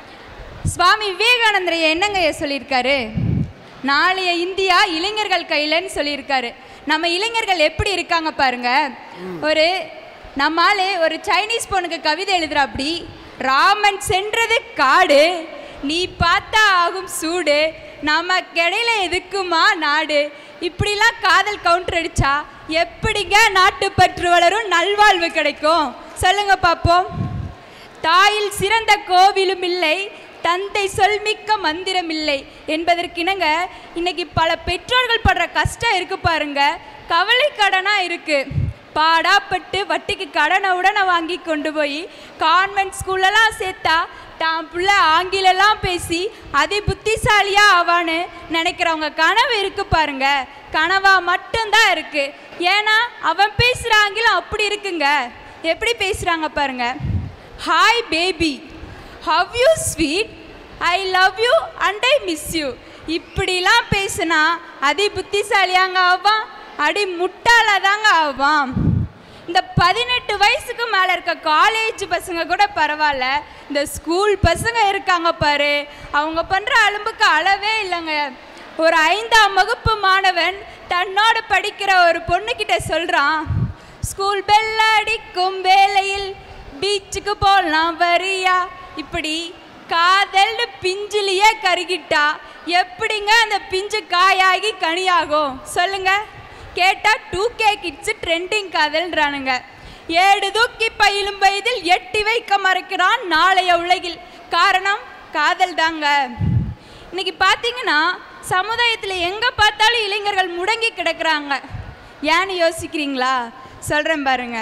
சுவாமி விவேகானந்தர் என்னங்க ஐயா சொல்லியிருக்காரு நாளைய இந்தியா இளைஞர்கள் கையிலன்னு சொல்லியிருக்காரு நம்ம இளைஞர்கள் எப்படி இருக்காங்க பாருங்க ஒரு நம்மாலே ஒரு சைனீஸ் பொண்ணுக்கு கவிதை எழுதுறாப்படி ராமன் சென்றது காடு நீ பார்த்தா ஆகும் சூடு நமக்கிடையில எதுக்குமா நாடு இப்படிலாம் காதல் கவுண்டர் அடிச்சா எப்படிங்க நாட்டுப்பற்று வளரும் நல்வாழ்வு கிடைக்கும் சொல்லுங்க பார்ப்போம் தாயில் சிறந்த கோவிலும் இல்லை தந்தை சொல்மிக்க மந்திரம் இல்லை என்பதற்கிணங்க இன்னைக்கு பல பெற்றோர்கள் படுற கஷ்டம் இருக்கு பாருங்க கவலை கடனா இருக்கு பாடாப்பட்டு வட்டிக்கு கடனை உடனே வாங்கி கொண்டு போய் கான்வென்ட் ஸ்கூல்லலாம் சேர்த்தா தான் புள்ள ஆங்கிலெல்லாம் பேசி அதி புத்திசாலியா ஆவான்னு நினைக்கிறவங்க கனவு இருக்கு பாருங்க கனவா மட்டும்தான் இருக்கு ஏன்னா அவன் பேசுகிற ஆங்கிலம் அப்படி இருக்குங்க எப்படி பேசுகிறாங்க பாருங்க hi baby how you sweet I love you and I miss you இப்படிலாம் பேசுனா அதி புத்திசாலியாங்க ஆவான் அடி முட்டாளாதாங்க ஆவான் இந்த பதினெட்டு வயசுக்கு மேலே இருக்க காலேஜ் பசங்க கூட பரவாயில்ல இந்த ஸ்கூல் பசங்க இருக்காங்க பாரு அவங்க பண்ணுற அலும்புக்கு அளவே இல்லைங்க ஒரு ஐந்தாம் வகுப்பு மாணவன் தன்னோடு படிக்கிற ஒரு பொண்ணுக்கிட்ட சொல்கிறான் ஸ்கூல் பெல் அடிக்கும் வேளையில் பீச்சுக்கு போகலாம் வரியா இப்படி காதல்னு பிஞ்சிலேயே கருகிட்டா எப்படிங்க அந்த பிஞ்சு காயாகி கனியாகும் சொல்லுங்க கேட்டா டூ கே கிட்ஸ் ட்ரெண்டிங் காதல்ன்றானுங்க ஏடு தூக்கி பயிலும் வயதில் எட்டி வைக்க மறைக்கிறான் நாளைய உலகில் காரணம் காதல் தாங்க இன்னைக்கு பார்த்தீங்கன்னா சமுதாயத்தில் எங்கே பார்த்தாலும் இளைஞர்கள் முடங்கி கிடக்குறாங்க ஏன்னு யோசிக்கிறீங்களா சொல்கிறேன் பாருங்க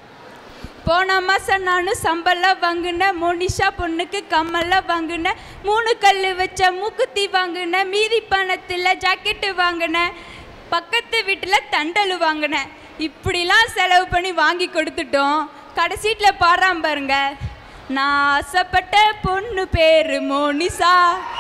போன மாதம் நான் சம்பளம் வாங்கினேன் மோனிஷா பொண்ணுக்கு கம்மல்லாம் வாங்கினேன் மூணு கல் வச்ச மூக்குத்தி வாங்கினேன் மீதி பணத்தில் ஜாக்கெட்டு வாங்கினேன் பக்கத்து வீட்டில் தண்டல் வாங்கினேன் இப்படிலாம் செலவு பண்ணி வாங்கி கொடுத்துட்டோம் கடைசீட்டில் பாடுறான் பாருங்க நான் ஆசைப்பட்ட பொண்ணு பேரு மோனிசா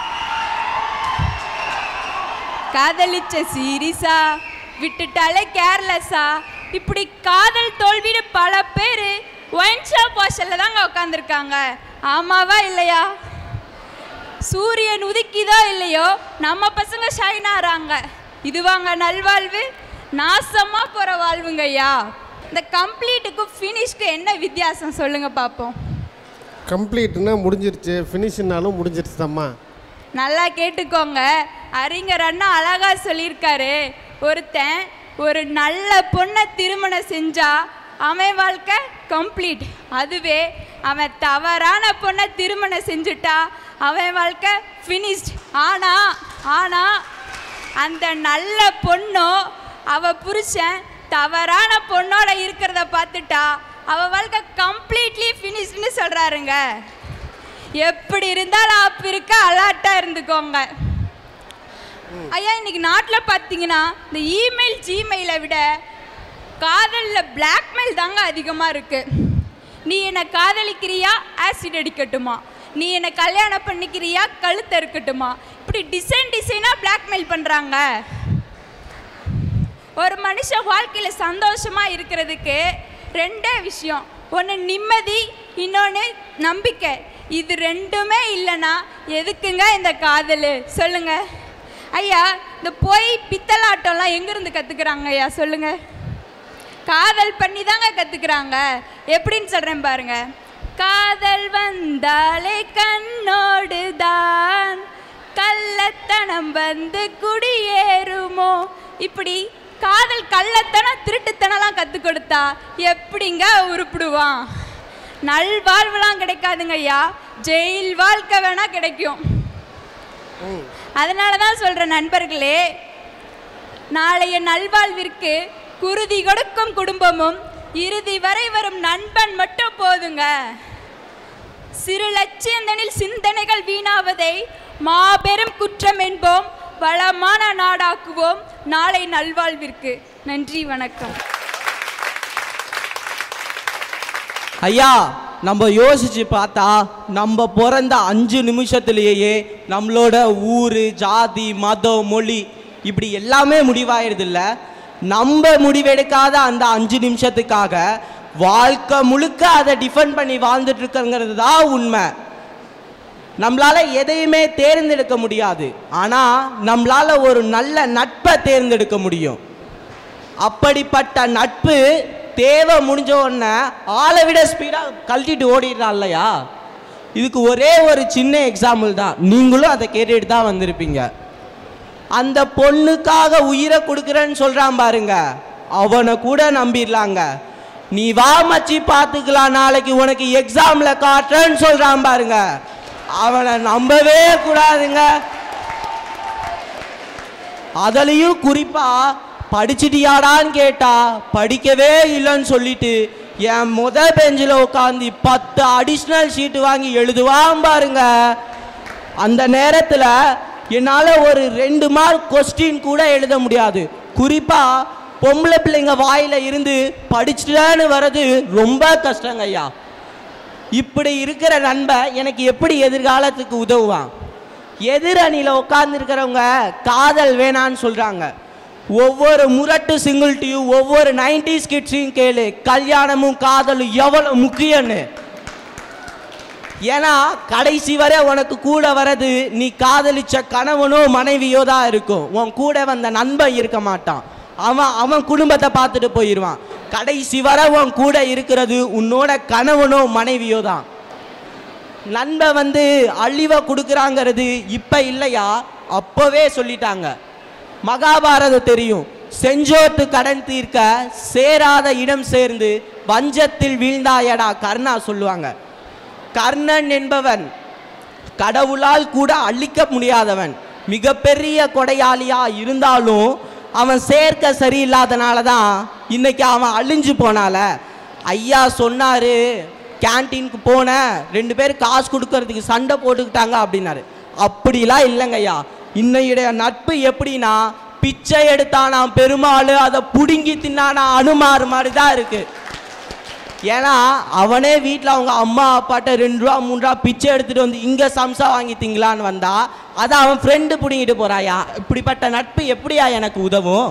காதலிச்ச சீரியஸா விட்டுட்டாலே கேர்லெஸ்ஸா இப்படி காதல் தோல்வின்னு பல பேர் ஒயின் ஷாப் வாசலில் தாங்க உட்காந்துருக்காங்க ஆமாவா இல்லையா சூரியன் உதிக்குதோ இல்லையோ நம்ம பசங்க ஷைன் ஆறாங்க இதுவாங்க நல்வாழ்வு நாசமாக போகிற வாழ்வுங்க ஐயா இந்த கம்ப்ளீட்டுக்கும் ஃபினிஷ்க்கு என்ன வித்தியாசம் சொல்லுங்க பார்ப்போம் கம்ப்ளீட்னா முடிஞ்சிருச்சு ஃபினிஷ்னாலும் முடிஞ்சிருச்சு தம்மா நல்லா கேட்டுக்கோங்க அறிஞர் அண்ணா அழகா சொல்லியிருக்காரு ஒருத்தன் ஒரு நல்ல பொண்ணை திருமணம் செஞ்சா அவன் வாழ்க்கை கம்ப்ளீட் அதுவே அவன் தவறான பொண்ணை திருமணம் செஞ்சுட்டா அவன் வாழ்க்கை ஃபினிஷ்ட் ஆனா ஆனா அந்த நல்ல பொண்ணோ அவ புருஷன் தவறான பொண்ணோட இருக்கிறத பார்த்துட்டா அவ வாழ்க்கை கம்ப்ளீட்லி ஃபினிஷ்னு சொல்றாருங்க எப்படி இருந்தாலும் அப்ப இருக்க அலாட்டா இருந்துக்கோங்க ஐயா இன்னைக்கு நாட்டில் பார்த்தீங்கன்னா இந்த இமெயில் ஜிமெயிலை விட காதலில் பிளாக்மெயில் தாங்க அதிகமாக இருக்கு நீ என்னை காதலிக்கிறியா ஆசிட் அடிக்கட்டுமா நீ என்னை கல்யாணம் பண்ணிக்கிறியா கழுத்து இருக்கட்டுமா இப்படி டிசைன் டிசைனாக பிளாக்மெயில் பண்ணுறாங்க ஒரு மனுஷன் வாழ்க்கையில் சந்தோஷமாக இருக்கிறதுக்கு ரெண்டே விஷயம் ஒன்று நிம்மதி இன்னொன்று நம்பிக்கை இது ரெண்டுமே இல்லைன்னா எதுக்குங்க இந்த காதல் சொல்லுங்க ஐயா இந்த பொய் பித்தலாட்டம்லாம் எங்கேருந்து கற்றுக்குறாங்க ஐயா சொல்லுங்க காதல் பண்ணி தாங்க கற்றுக்குறாங்க எப்படின்னு சொல்கிறேன் பாருங்க காதல் வந்தாலே கண்ணோடு தான் கள்ளத்தனம் வந்து குடியேறுமோ இப்படி காதல் கள்ளத்தனம் திருட்டுத்தனம்லாம் கற்றுக் கொடுத்தா எப்படிங்க உருப்பிடுவான் நல்வாழ்வுலாம் கிடைக்காதுங்க ஐயா ஜெயில் வாழ்க்கை வேணா கிடைக்கும் அதனால தான் சொல்கிறேன் நண்பர்களே நாளைய நல்வாழ்விற்கு குருதி கொடுக்கும் குடும்பமும் இறுதி வரை வரும் நண்பன் மட்டும் போதுங்க சிறு லட்சியந்தனில் சிந்தனைகள் வீணாவதை மாபெரும் குற்றம் என்போம் வளமான நாடாக்குவோம் நாளை நல்வாழ்விற்கு நன்றி வணக்கம் ஐயா நம்ம யோசிச்சு பார்த்தா நம்ம பிறந்த அஞ்சு நிமிஷத்துலேயே நம்மளோட ஊர் ஜாதி மதம் மொழி இப்படி எல்லாமே முடிவாயிருது இல்ல நம்ம முடிவெடுக்காத அந்த அஞ்சு நிமிஷத்துக்காக வாழ்க்கை முழுக்க அதை டிஃபெண்ட் பண்ணி வாழ்ந்துட்டு இருக்கங்கிறது தான் உண்மை நம்மளால எதையுமே தேர்ந்தெடுக்க முடியாது ஆனா நம்மளால ஒரு நல்ல நட்பை தேர்ந்தெடுக்க முடியும் அப்படிப்பட்ட நட்பு தேவை முடிஞ்ச உடனே ஆளை விட ஸ்பீடாக கழட்டிட்டு ஓடிடுறான் இல்லையா இதுக்கு ஒரே ஒரு சின்ன எக்ஸாம்பிள் தான் நீங்களும் அதை கேட்டுட்டு தான் வந்திருப்பீங்க அந்த பொண்ணுக்காக உயிரை கொடுக்குறேன்னு சொல்றான் பாருங்க அவனை கூட நம்பிடலாங்க நீ வா மச்சி பார்த்துக்கலாம் நாளைக்கு உனக்கு எக்ஸாம்ல காட்டுறேன்னு சொல்றான் பாருங்க அவனை நம்பவே கூடாதுங்க அதுலயும் குறிப்பா படிச்சிட்டியாடான்னு கேட்டா படிக்கவே இல்லைன்னு சொல்லிட்டு என் முத பெஞ்சில் உட்காந்து பத்து அடிஷ்னல் ஷீட்டு வாங்கி எழுதுவான் பாருங்க அந்த நேரத்தில் என்னால் ஒரு ரெண்டு மார்க் கொஸ்டின் கூட எழுத முடியாது குறிப்பாக பொம்பளை பிள்ளைங்க வாயில இருந்து படிச்சுட்டான்னு வர்றது ரொம்ப கஷ்டங்க ஐயா இப்படி இருக்கிற நண்பன் எனக்கு எப்படி எதிர்காலத்துக்கு உதவுவான் எதிர் அணியில் உட்காந்துருக்கிறவங்க காதல் வேணான்னு சொல்கிறாங்க ஒவ்வொரு முரட்டு சிங்கிள் டியூ ஒவ்வொரு நைன்டிஸ் கிட்ஸையும் கேளு கல்யாணமும் காதலும் எவ்வளோ முக்கியம்னு ஏன்னா கடைசி வரை உனக்கு கூட வரது நீ காதலிச்ச கணவனோ மனைவியோ தான் இருக்கும் உன் கூட வந்த நண்பன் இருக்க மாட்டான் அவன் அவன் குடும்பத்தை பார்த்துட்டு போயிடுவான் கடைசி வரை உன் கூட இருக்கிறது உன்னோட கணவனோ மனைவியோ தான் நண்பன் வந்து அழிவை கொடுக்குறாங்கிறது இப்போ இல்லையா அப்போவே சொல்லிட்டாங்க மகாபாரதம் தெரியும் செஞ்சோத்து கடன் தீர்க்க சேராத இடம் சேர்ந்து வஞ்சத்தில் வீழ்ந்தாயடா கர்ணா சொல்லுவாங்க கர்ணன் என்பவன் கடவுளால் கூட அழிக்க முடியாதவன் மிகப்பெரிய கொடையாளியா இருந்தாலும் அவன் சேர்க்க சரியில்லாதனால தான் இன்னைக்கு அவன் அழிஞ்சு போனால ஐயா சொன்னாரு கேன்டீனுக்கு போனேன் ரெண்டு பேர் காசு கொடுக்கறதுக்கு சண்டை போட்டுக்கிட்டாங்க அப்படின்னாரு அப்படிலாம் இல்லைங்க ஐயா இன்னையுடைய நட்பு எப்படின்னா பிச்சை எடுத்தானா பெருமாள் அதை புடுங்கி தின்னானா அனுமார் மாதிரி தான் இருக்கு ஏன்னா அவனே வீட்டில் அவங்க அம்மா அப்பாட்ட ரெண்டு ரூபா மூணு ரூபா பிச்சை எடுத்துட்டு வந்து இங்கே சம்சா வாங்கி திங்கலான்னு வந்தா அதை அவன் ஃப்ரெண்டு பிடிங்கிட்டு போறாயா இப்படிப்பட்ட நட்பு எப்படியா எனக்கு உதவும்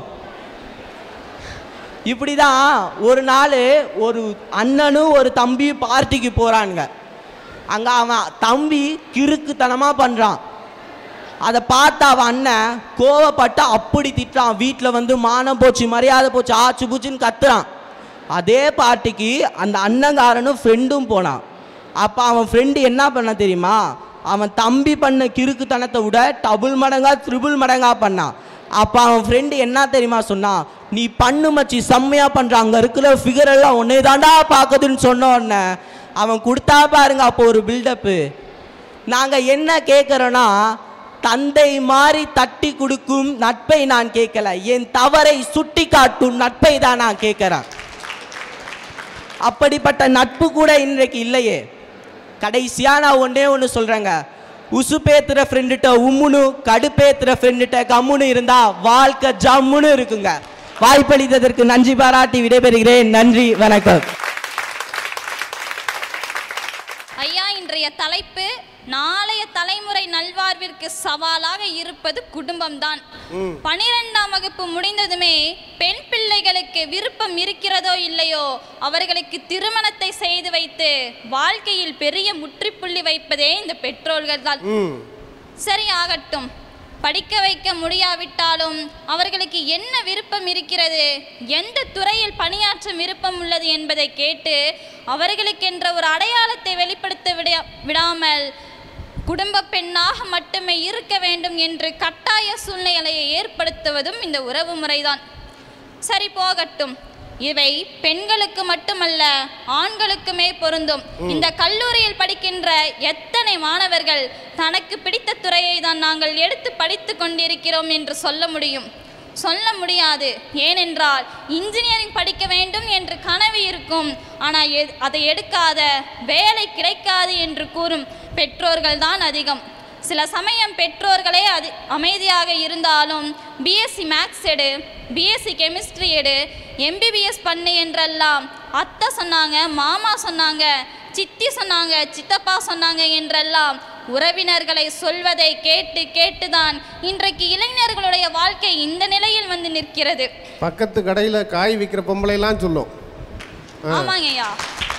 இப்படி தான் ஒரு நாள் ஒரு அண்ணனும் ஒரு தம்பியும் பார்ட்டிக்கு போகிறானுங்க அங்கே அவன் தம்பி கிறுக்குத்தனமாக பண்ணுறான் அதை பார்த்து அவன் அண்ணன் கோவப்பட்டு அப்படி திட்டுறான் வீட்டில் வந்து மானம் போச்சு மரியாதை போச்சு ஆச்சு பூச்சுன்னு கத்துறான் அதே பார்ட்டிக்கு அந்த அண்ணங்காரனும் ஃப்ரெண்டும் போனான் அப்போ அவன் ஃப்ரெண்டு என்ன பண்ண தெரியுமா அவன் தம்பி பண்ண கிறுக்குத்தனத்தை விட டபுள் மடங்கா த்ரிபிள் மடங்கா பண்ணான் அப்போ அவன் ஃப்ரெண்டு என்ன தெரியுமா சொன்னான் நீ பண்ணு மச்சி செம்மையா பண்ற அங்க இருக்கிற ஃபிகர் எல்லாம் உன்னை தாண்டா பார்க்குதுன்னு சொன்ன உடனே அவன் கொடுத்தா பாருங்க அப்போ ஒரு பில்டப்பு நாங்க என்ன கேட்குறோன்னா தந்தை மாறி தட்டி கொடுக்கும் நட்பை நான் கேட்கல என் தவறை சுட்டி காட்டும் நட்பை தான் நான் கேட்கிறேன் அப்படிப்பட்ட நட்பு கூட இன்றைக்கு இல்லையே கடைசியா நான் ஒன்றே ஒன்று சொல்றேங்க உசுப்பேத்துற ஃப்ரெண்டுகிட்ட உம்முனு கடுப்பேத்துற ஃப்ரெண்டுகிட்ட கம்முன்னு இருந்தா வாழ்க்கை ஜம்முன்னு இருக்குங்க வாய்ப்பளித்ததற்கு நன்றி பாராட்டி விடைபெறுகிறேன் நன்றி வணக்கம் ஐயா இன்றைய தலைப்பு நாளைய தலைமுறை நல்வாழ்விற்கு சவாலாக இருப்பது குடும்பம்தான் பனிரெண்டாம் வகுப்பு முடிந்ததுமே பெண் பிள்ளைகளுக்கு விருப்பம் இருக்கிறதோ இல்லையோ அவர்களுக்கு திருமணத்தை செய்து வைத்து வாழ்க்கையில் பெரிய முற்றுப்புள்ளி வைப்பதே இந்த பெற்றோர்கள் தான் ம் சரி ஆகட்டும் படிக்க வைக்க முடியாவிட்டாலும் அவர்களுக்கு என்ன விருப்பம் இருக்கிறது எந்த துறையில் பணியாற்ற விருப்பம் உள்ளது என்பதை கேட்டு அவர்களுக்கென்ற ஒரு அடையாளத்தை வெளிப்படுத்த விட விடாமல் குடும்ப பெண்ணாக மட்டுமே இருக்க வேண்டும் என்று கட்டாய சூழ்நிலையை ஏற்படுத்துவதும் இந்த உறவு முறைதான் சரி போகட்டும் இவை பெண்களுக்கு மட்டுமல்ல ஆண்களுக்குமே பொருந்தும் இந்த கல்லூரியில் படிக்கின்ற எத்தனை மாணவர்கள் தனக்கு பிடித்த துறையை தான் நாங்கள் எடுத்து படித்து கொண்டிருக்கிறோம் என்று சொல்ல முடியும் சொல்ல முடியாது ஏனென்றால் இன்ஜினியரிங் படிக்க வேண்டும் என்று கனவு இருக்கும் ஆனால் எ- அதை எடுக்காத வேலை கிடைக்காது என்று கூறும் பெற்றோர்கள் தான் அதிகம் சில சமயம் பெற்றோர்களே அது அமைதியாக இருந்தாலும் பிஎஸ்சி மேக்ஸ் எடு பிஎஸ்சி கெமிஸ்ட்ரி எடு எம்பிபிஎஸ் பண்ணு என்றெல்லாம் அத்தை சொன்னாங்க மாமா சொன்னாங்க சித்தி சொன்னாங்க சித்தப்பா சொன்னாங்க என்றெல்லாம் உறவினர்களை சொல்வதை கேட்டு கேட்டுதான் இன்றைக்கு இளைஞர்களுடைய வாழ்க்கை இந்த நிலையில் வந்து நிற்கிறது பக்கத்து கடையில் காய் விற்கிற பொம்பளைலாம் சொல்லும் ஆ. ஆமாங்கய்யா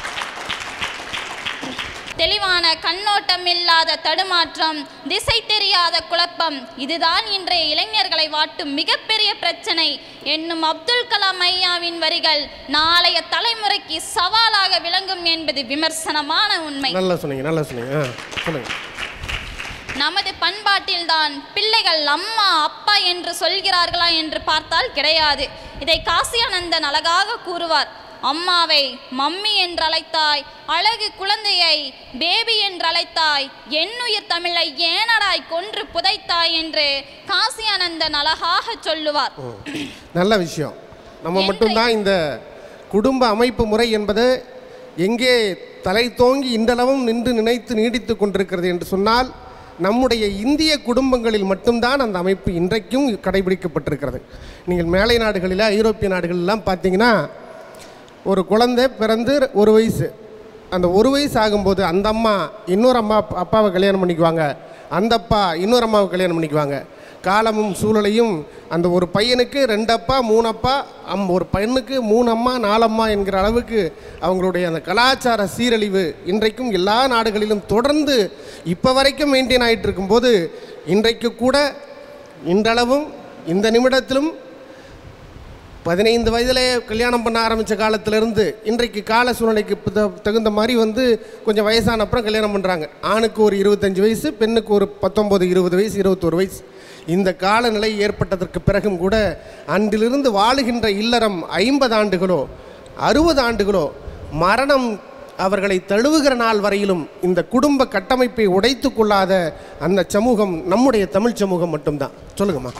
தெளிவான கண்ணோட்டம் இல்லாத தடுமாற்றம் திசை தெரியாத குழப்பம் இதுதான் இன்றைய இளைஞர்களை வாட்டும் மிகப்பெரிய பிரச்சனை என்னும் அப்துல் கலாம் ஐயாவின் வரிகள் நாளைய தலைமுறைக்கு சவாலாக விளங்கும் என்பது விமர்சனமான உண்மை நல்லா சொன்னீங்க நல்லா சொன்னீங்க ஆ சொல்லுங்க நமது பண்பாட்டில்தான் பிள்ளைகள் அம்மா அப்பா என்று சொல்கிறார்களா என்று பார்த்தால் கிடையாது இதை காசியானந்தன் அழகாக கூறுவார் அம்மாவை மம்மி என்று அழைத்தாய் அழகு குழந்தையை பேபி என்று அழைத்தாய் என்னுயிர் தமிழை ஏனடாய் கொன்று புதைத்தாய் என்று காசியானந்தன் அழகாக சொல்லுவார் நல்ல விஷயம் நம்ம மட்டும்தான் இந்த குடும்ப அமைப்பு முறை என்பது எங்கே தலை தோங்கி இன்றளவும் நின்று நினைத்து நீடித்து கொண்டிருக்கிறது என்று சொன்னால் நம்முடைய இந்திய குடும்பங்களில் மட்டும்தான் அந்த அமைப்பு இன்றைக்கும் கடைபிடிக்கப்பட்டிருக்கிறது நீங்கள் மேலை நாடுகளில் ஐரோப்பிய நாடுகளெல்லாம் பார்த்தீங்கன்னா ஒரு குழந்தை பிறந்து ஒரு வயசு அந்த ஒரு வயசு ஆகும்போது அந்த அம்மா இன்னொரு அம்மா அப்பா- அப்பாவை கல்யாணம் பண்ணிக்குவாங்க அந்த அப்பா இன்னொரு அம்மாவை கல்யாணம் பண்ணிக்குவாங்க காலமும் சூழலையும் அந்த ஒரு பையனுக்கு ரெண்டு அப்பா மூணு அப்பா அம் ஒரு பையனுக்கு மூணு அம்மா நாலு அம்மா என்கிற அளவுக்கு அவங்களுடைய அந்த கலாச்சார சீரழிவு இன்றைக்கும் எல்லா நாடுகளிலும் தொடர்ந்து இப்போ வரைக்கும் மெயின்டைன் ஆகிட்டு இருக்கும்போது இன்றைக்கு கூட இன்றளவும் இந்த நிமிடத்திலும் பதினைந்து வயதிலே கல்யாணம் பண்ண ஆரம்பித்த காலத்திலிருந்து இன்றைக்கு கால சூழ்நிலைக்கு த- தகுந்த மாதிரி வந்து கொஞ்சம் வயசான அப்புறம் கல்யாணம் பண்ணுறாங்க ஆணுக்கு ஒரு இருபத்தஞ்சு வயசு பெண்ணுக்கு ஒரு பத்தொம்பது இருபது வயசு இருபத்தொரு வயசு இந்த காலநிலை ஏற்பட்டதற்கு பிறகும் கூட அன்றிலிருந்து வாழுகின்ற இல்லறம் ஐம்பது ஆண்டுகளோ அறுபது ஆண்டுகளோ மரணம் அவர்களை தழுவுகிற நாள் வரையிலும் இந்த குடும்ப கட்டமைப்பை உடைத்து கொள்ளாத அந்த சமூகம் நம்முடைய தமிழ் சமூகம் மட்டும்தான் சொல்லுங்கம்மா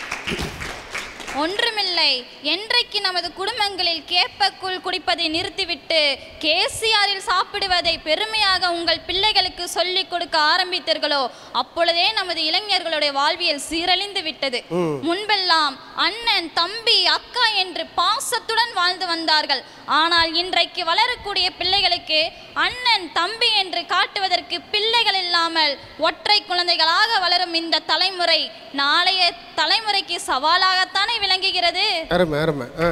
ஒன்றுமில்லை என்றைக்கு நமது குடும்பங்களில் கேப்பக்கூழ் குடிப்பதை நிறுத்திவிட்டு கேசிஆரில் சாப்பிடுவதை பெருமையாக உங்கள் பிள்ளைகளுக்கு சொல்லிக் கொடுக்க ஆரம்பித்தீர்களோ அப்பொழுதே நமது இளைஞர்களுடைய வாழ்வியல் சீரழிந்து விட்டது முன்பெல்லாம் அண்ணன் தம்பி அக்கா என்று பாசத்துடன் வாழ்ந்து வந்தார்கள் ஆனால் இன்றைக்கு வளரக்கூடிய பிள்ளைகளுக்கு அண்ணன் தம்பி என்று காட்டுவதற்கு பிள்ளைகள் இல்லாமல் ஒற்றை குழந்தைகளாக வளரும் இந்த தலைமுறை நாளைய தலைமுறைக்கு சவாலாகத்தானே விளங்குகிறது அருமை அருமை ஆ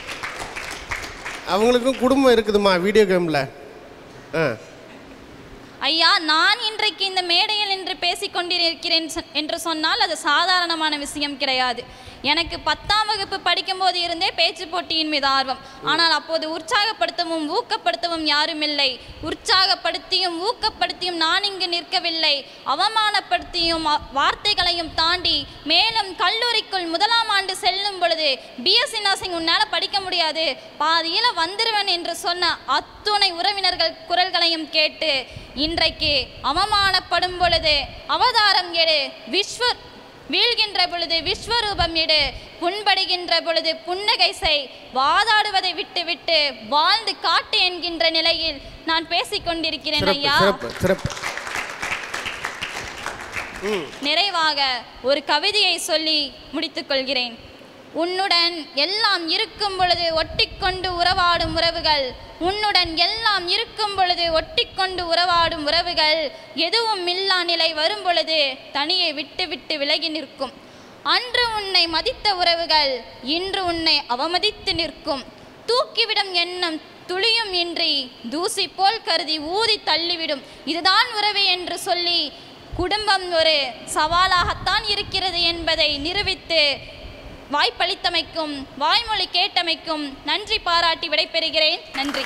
அவங்களுக்கும் குடும்பம் இருக்குதுமா வீடியோ கேமில் ஆ ஐயா நான் இன்றைக்கு இந்த மேடையில் நின்று பேசிக் கொண்டிருக்கிறேன் சொ- என்று சொன்னால் அது சாதாரணமான விஷயம் கிடையாது எனக்கு பத்தாம் வகுப்பு படிக்கும்போது இருந்தே பேச்சு போட்டியின் மீது ஆர்வம் ஆனால் அப்போது உற்சாகப்படுத்தவும் ஊக்கப்படுத்தவும் யாரும் இல்லை உற்சாகப்படுத்தியும் ஊக்கப்படுத்தியும் நான் இங்கு நிற்கவில்லை அவமானப்படுத்தியும் அ- வார்த்தைகளையும் தாண்டி மேலும் கல்லூரிக்குள் முதலாம் ஆண்டு செல்லும் பொழுது பிஎஸ்சி நர்சிங் உன்னால் படிக்க முடியாது பாதியில் வந்துருவேன் என்று சொன்ன அத்துணை உறவினர்கள் குரல்களையும் கேட்டு இன்றைக்கு அவமானப்படும் பொழுது அவதாரம் எடு விஸ்வ வீழ்கின்ற பொழுது விஸ்வரூபம் இடு புண்படுகின்ற பொழுது புன்னகை செய் வாதாடுவதை விட்டுவிட்டு வாழ்ந்து காட்டு என்கின்ற நிலையில் நான் பேசிக் கொண்டிருக்கிறேன் சிறப்பு ஐயா சிறப்பு சிறப்பு நிறைவாக ஒரு கவிதையை சொல்லி முடித்துக் கொள்கிறேன் உன்னுடன் எல்லாம் இருக்கும் பொழுது ஒட்டிக்கொண்டு உறவாடும் உறவுகள் உன்னுடன் எல்லாம் இருக்கும் பொழுது ஒட்டிக்கொண்டு உறவாடும் உறவுகள் எதுவும் இல்லா நிலை வரும் பொழுது தனியை விட்டு விட்டு விலகி நிற்கும் அன்று உன்னை மதித்த உறவுகள் இன்று உன்னை அவமதித்து நிற்கும் தூக்கிவிடும் எண்ணம் துளியும் இன்றி தூசி போல் கருதி ஊதி தள்ளிவிடும் இதுதான் உறவு என்று சொல்லி குடும்பம் ஒரு சவாலாகத்தான் இருக்கிறது என்பதை நிரூபித்து வாய்ப்பளித்தமைக்கும் வாய்மொழி கேட்டமைக்கும் நன்றி பாராட்டி விடைபெறுகிறேன் நன்றி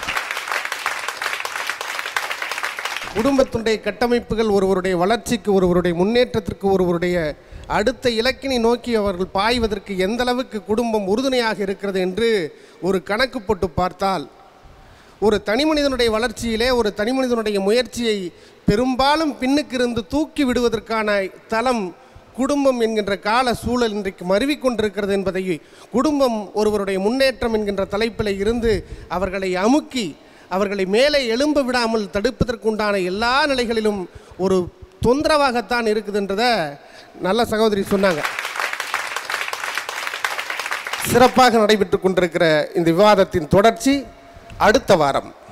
குடும்பத்துடைய கட்டமைப்புகள் ஒருவருடைய வளர்ச்சிக்கு ஒருவருடைய முன்னேற்றத்திற்கு ஒருவருடைய அடுத்த இலக்கினை நோக்கி அவர்கள் பாய்வதற்கு எந்த அளவுக்கு குடும்பம் உறுதுணையாக இருக்கிறது என்று ஒரு கணக்கு போட்டு பார்த்தால் ஒரு தனிமனிதனுடைய வளர்ச்சியிலே ஒரு தனிமனிதனுடைய முயற்சியை பெரும்பாலும் பின்னுக்கு இருந்து தூக்கி விடுவதற்கான தளம் குடும்பம் என்கின்ற கால சூழல் இன்றைக்கு மருவிக்கொண்டிருக்கிறது என்பதை குடும்பம் ஒருவருடைய முன்னேற்றம் என்கின்ற தலைப்பில் இருந்து அவர்களை அமுக்கி அவர்களை மேலே எழும்ப விடாமல் தடுப்பதற்குண்டான எல்லா நிலைகளிலும் ஒரு தொந்தரவாகத்தான் இருக்குதுன்றத நல்ல சகோதரி சொன்னாங்க சிறப்பாக நடைபெற்று கொண்டிருக்கிற இந்த விவாதத்தின் தொடர்ச்சி அடுத்த வாரம்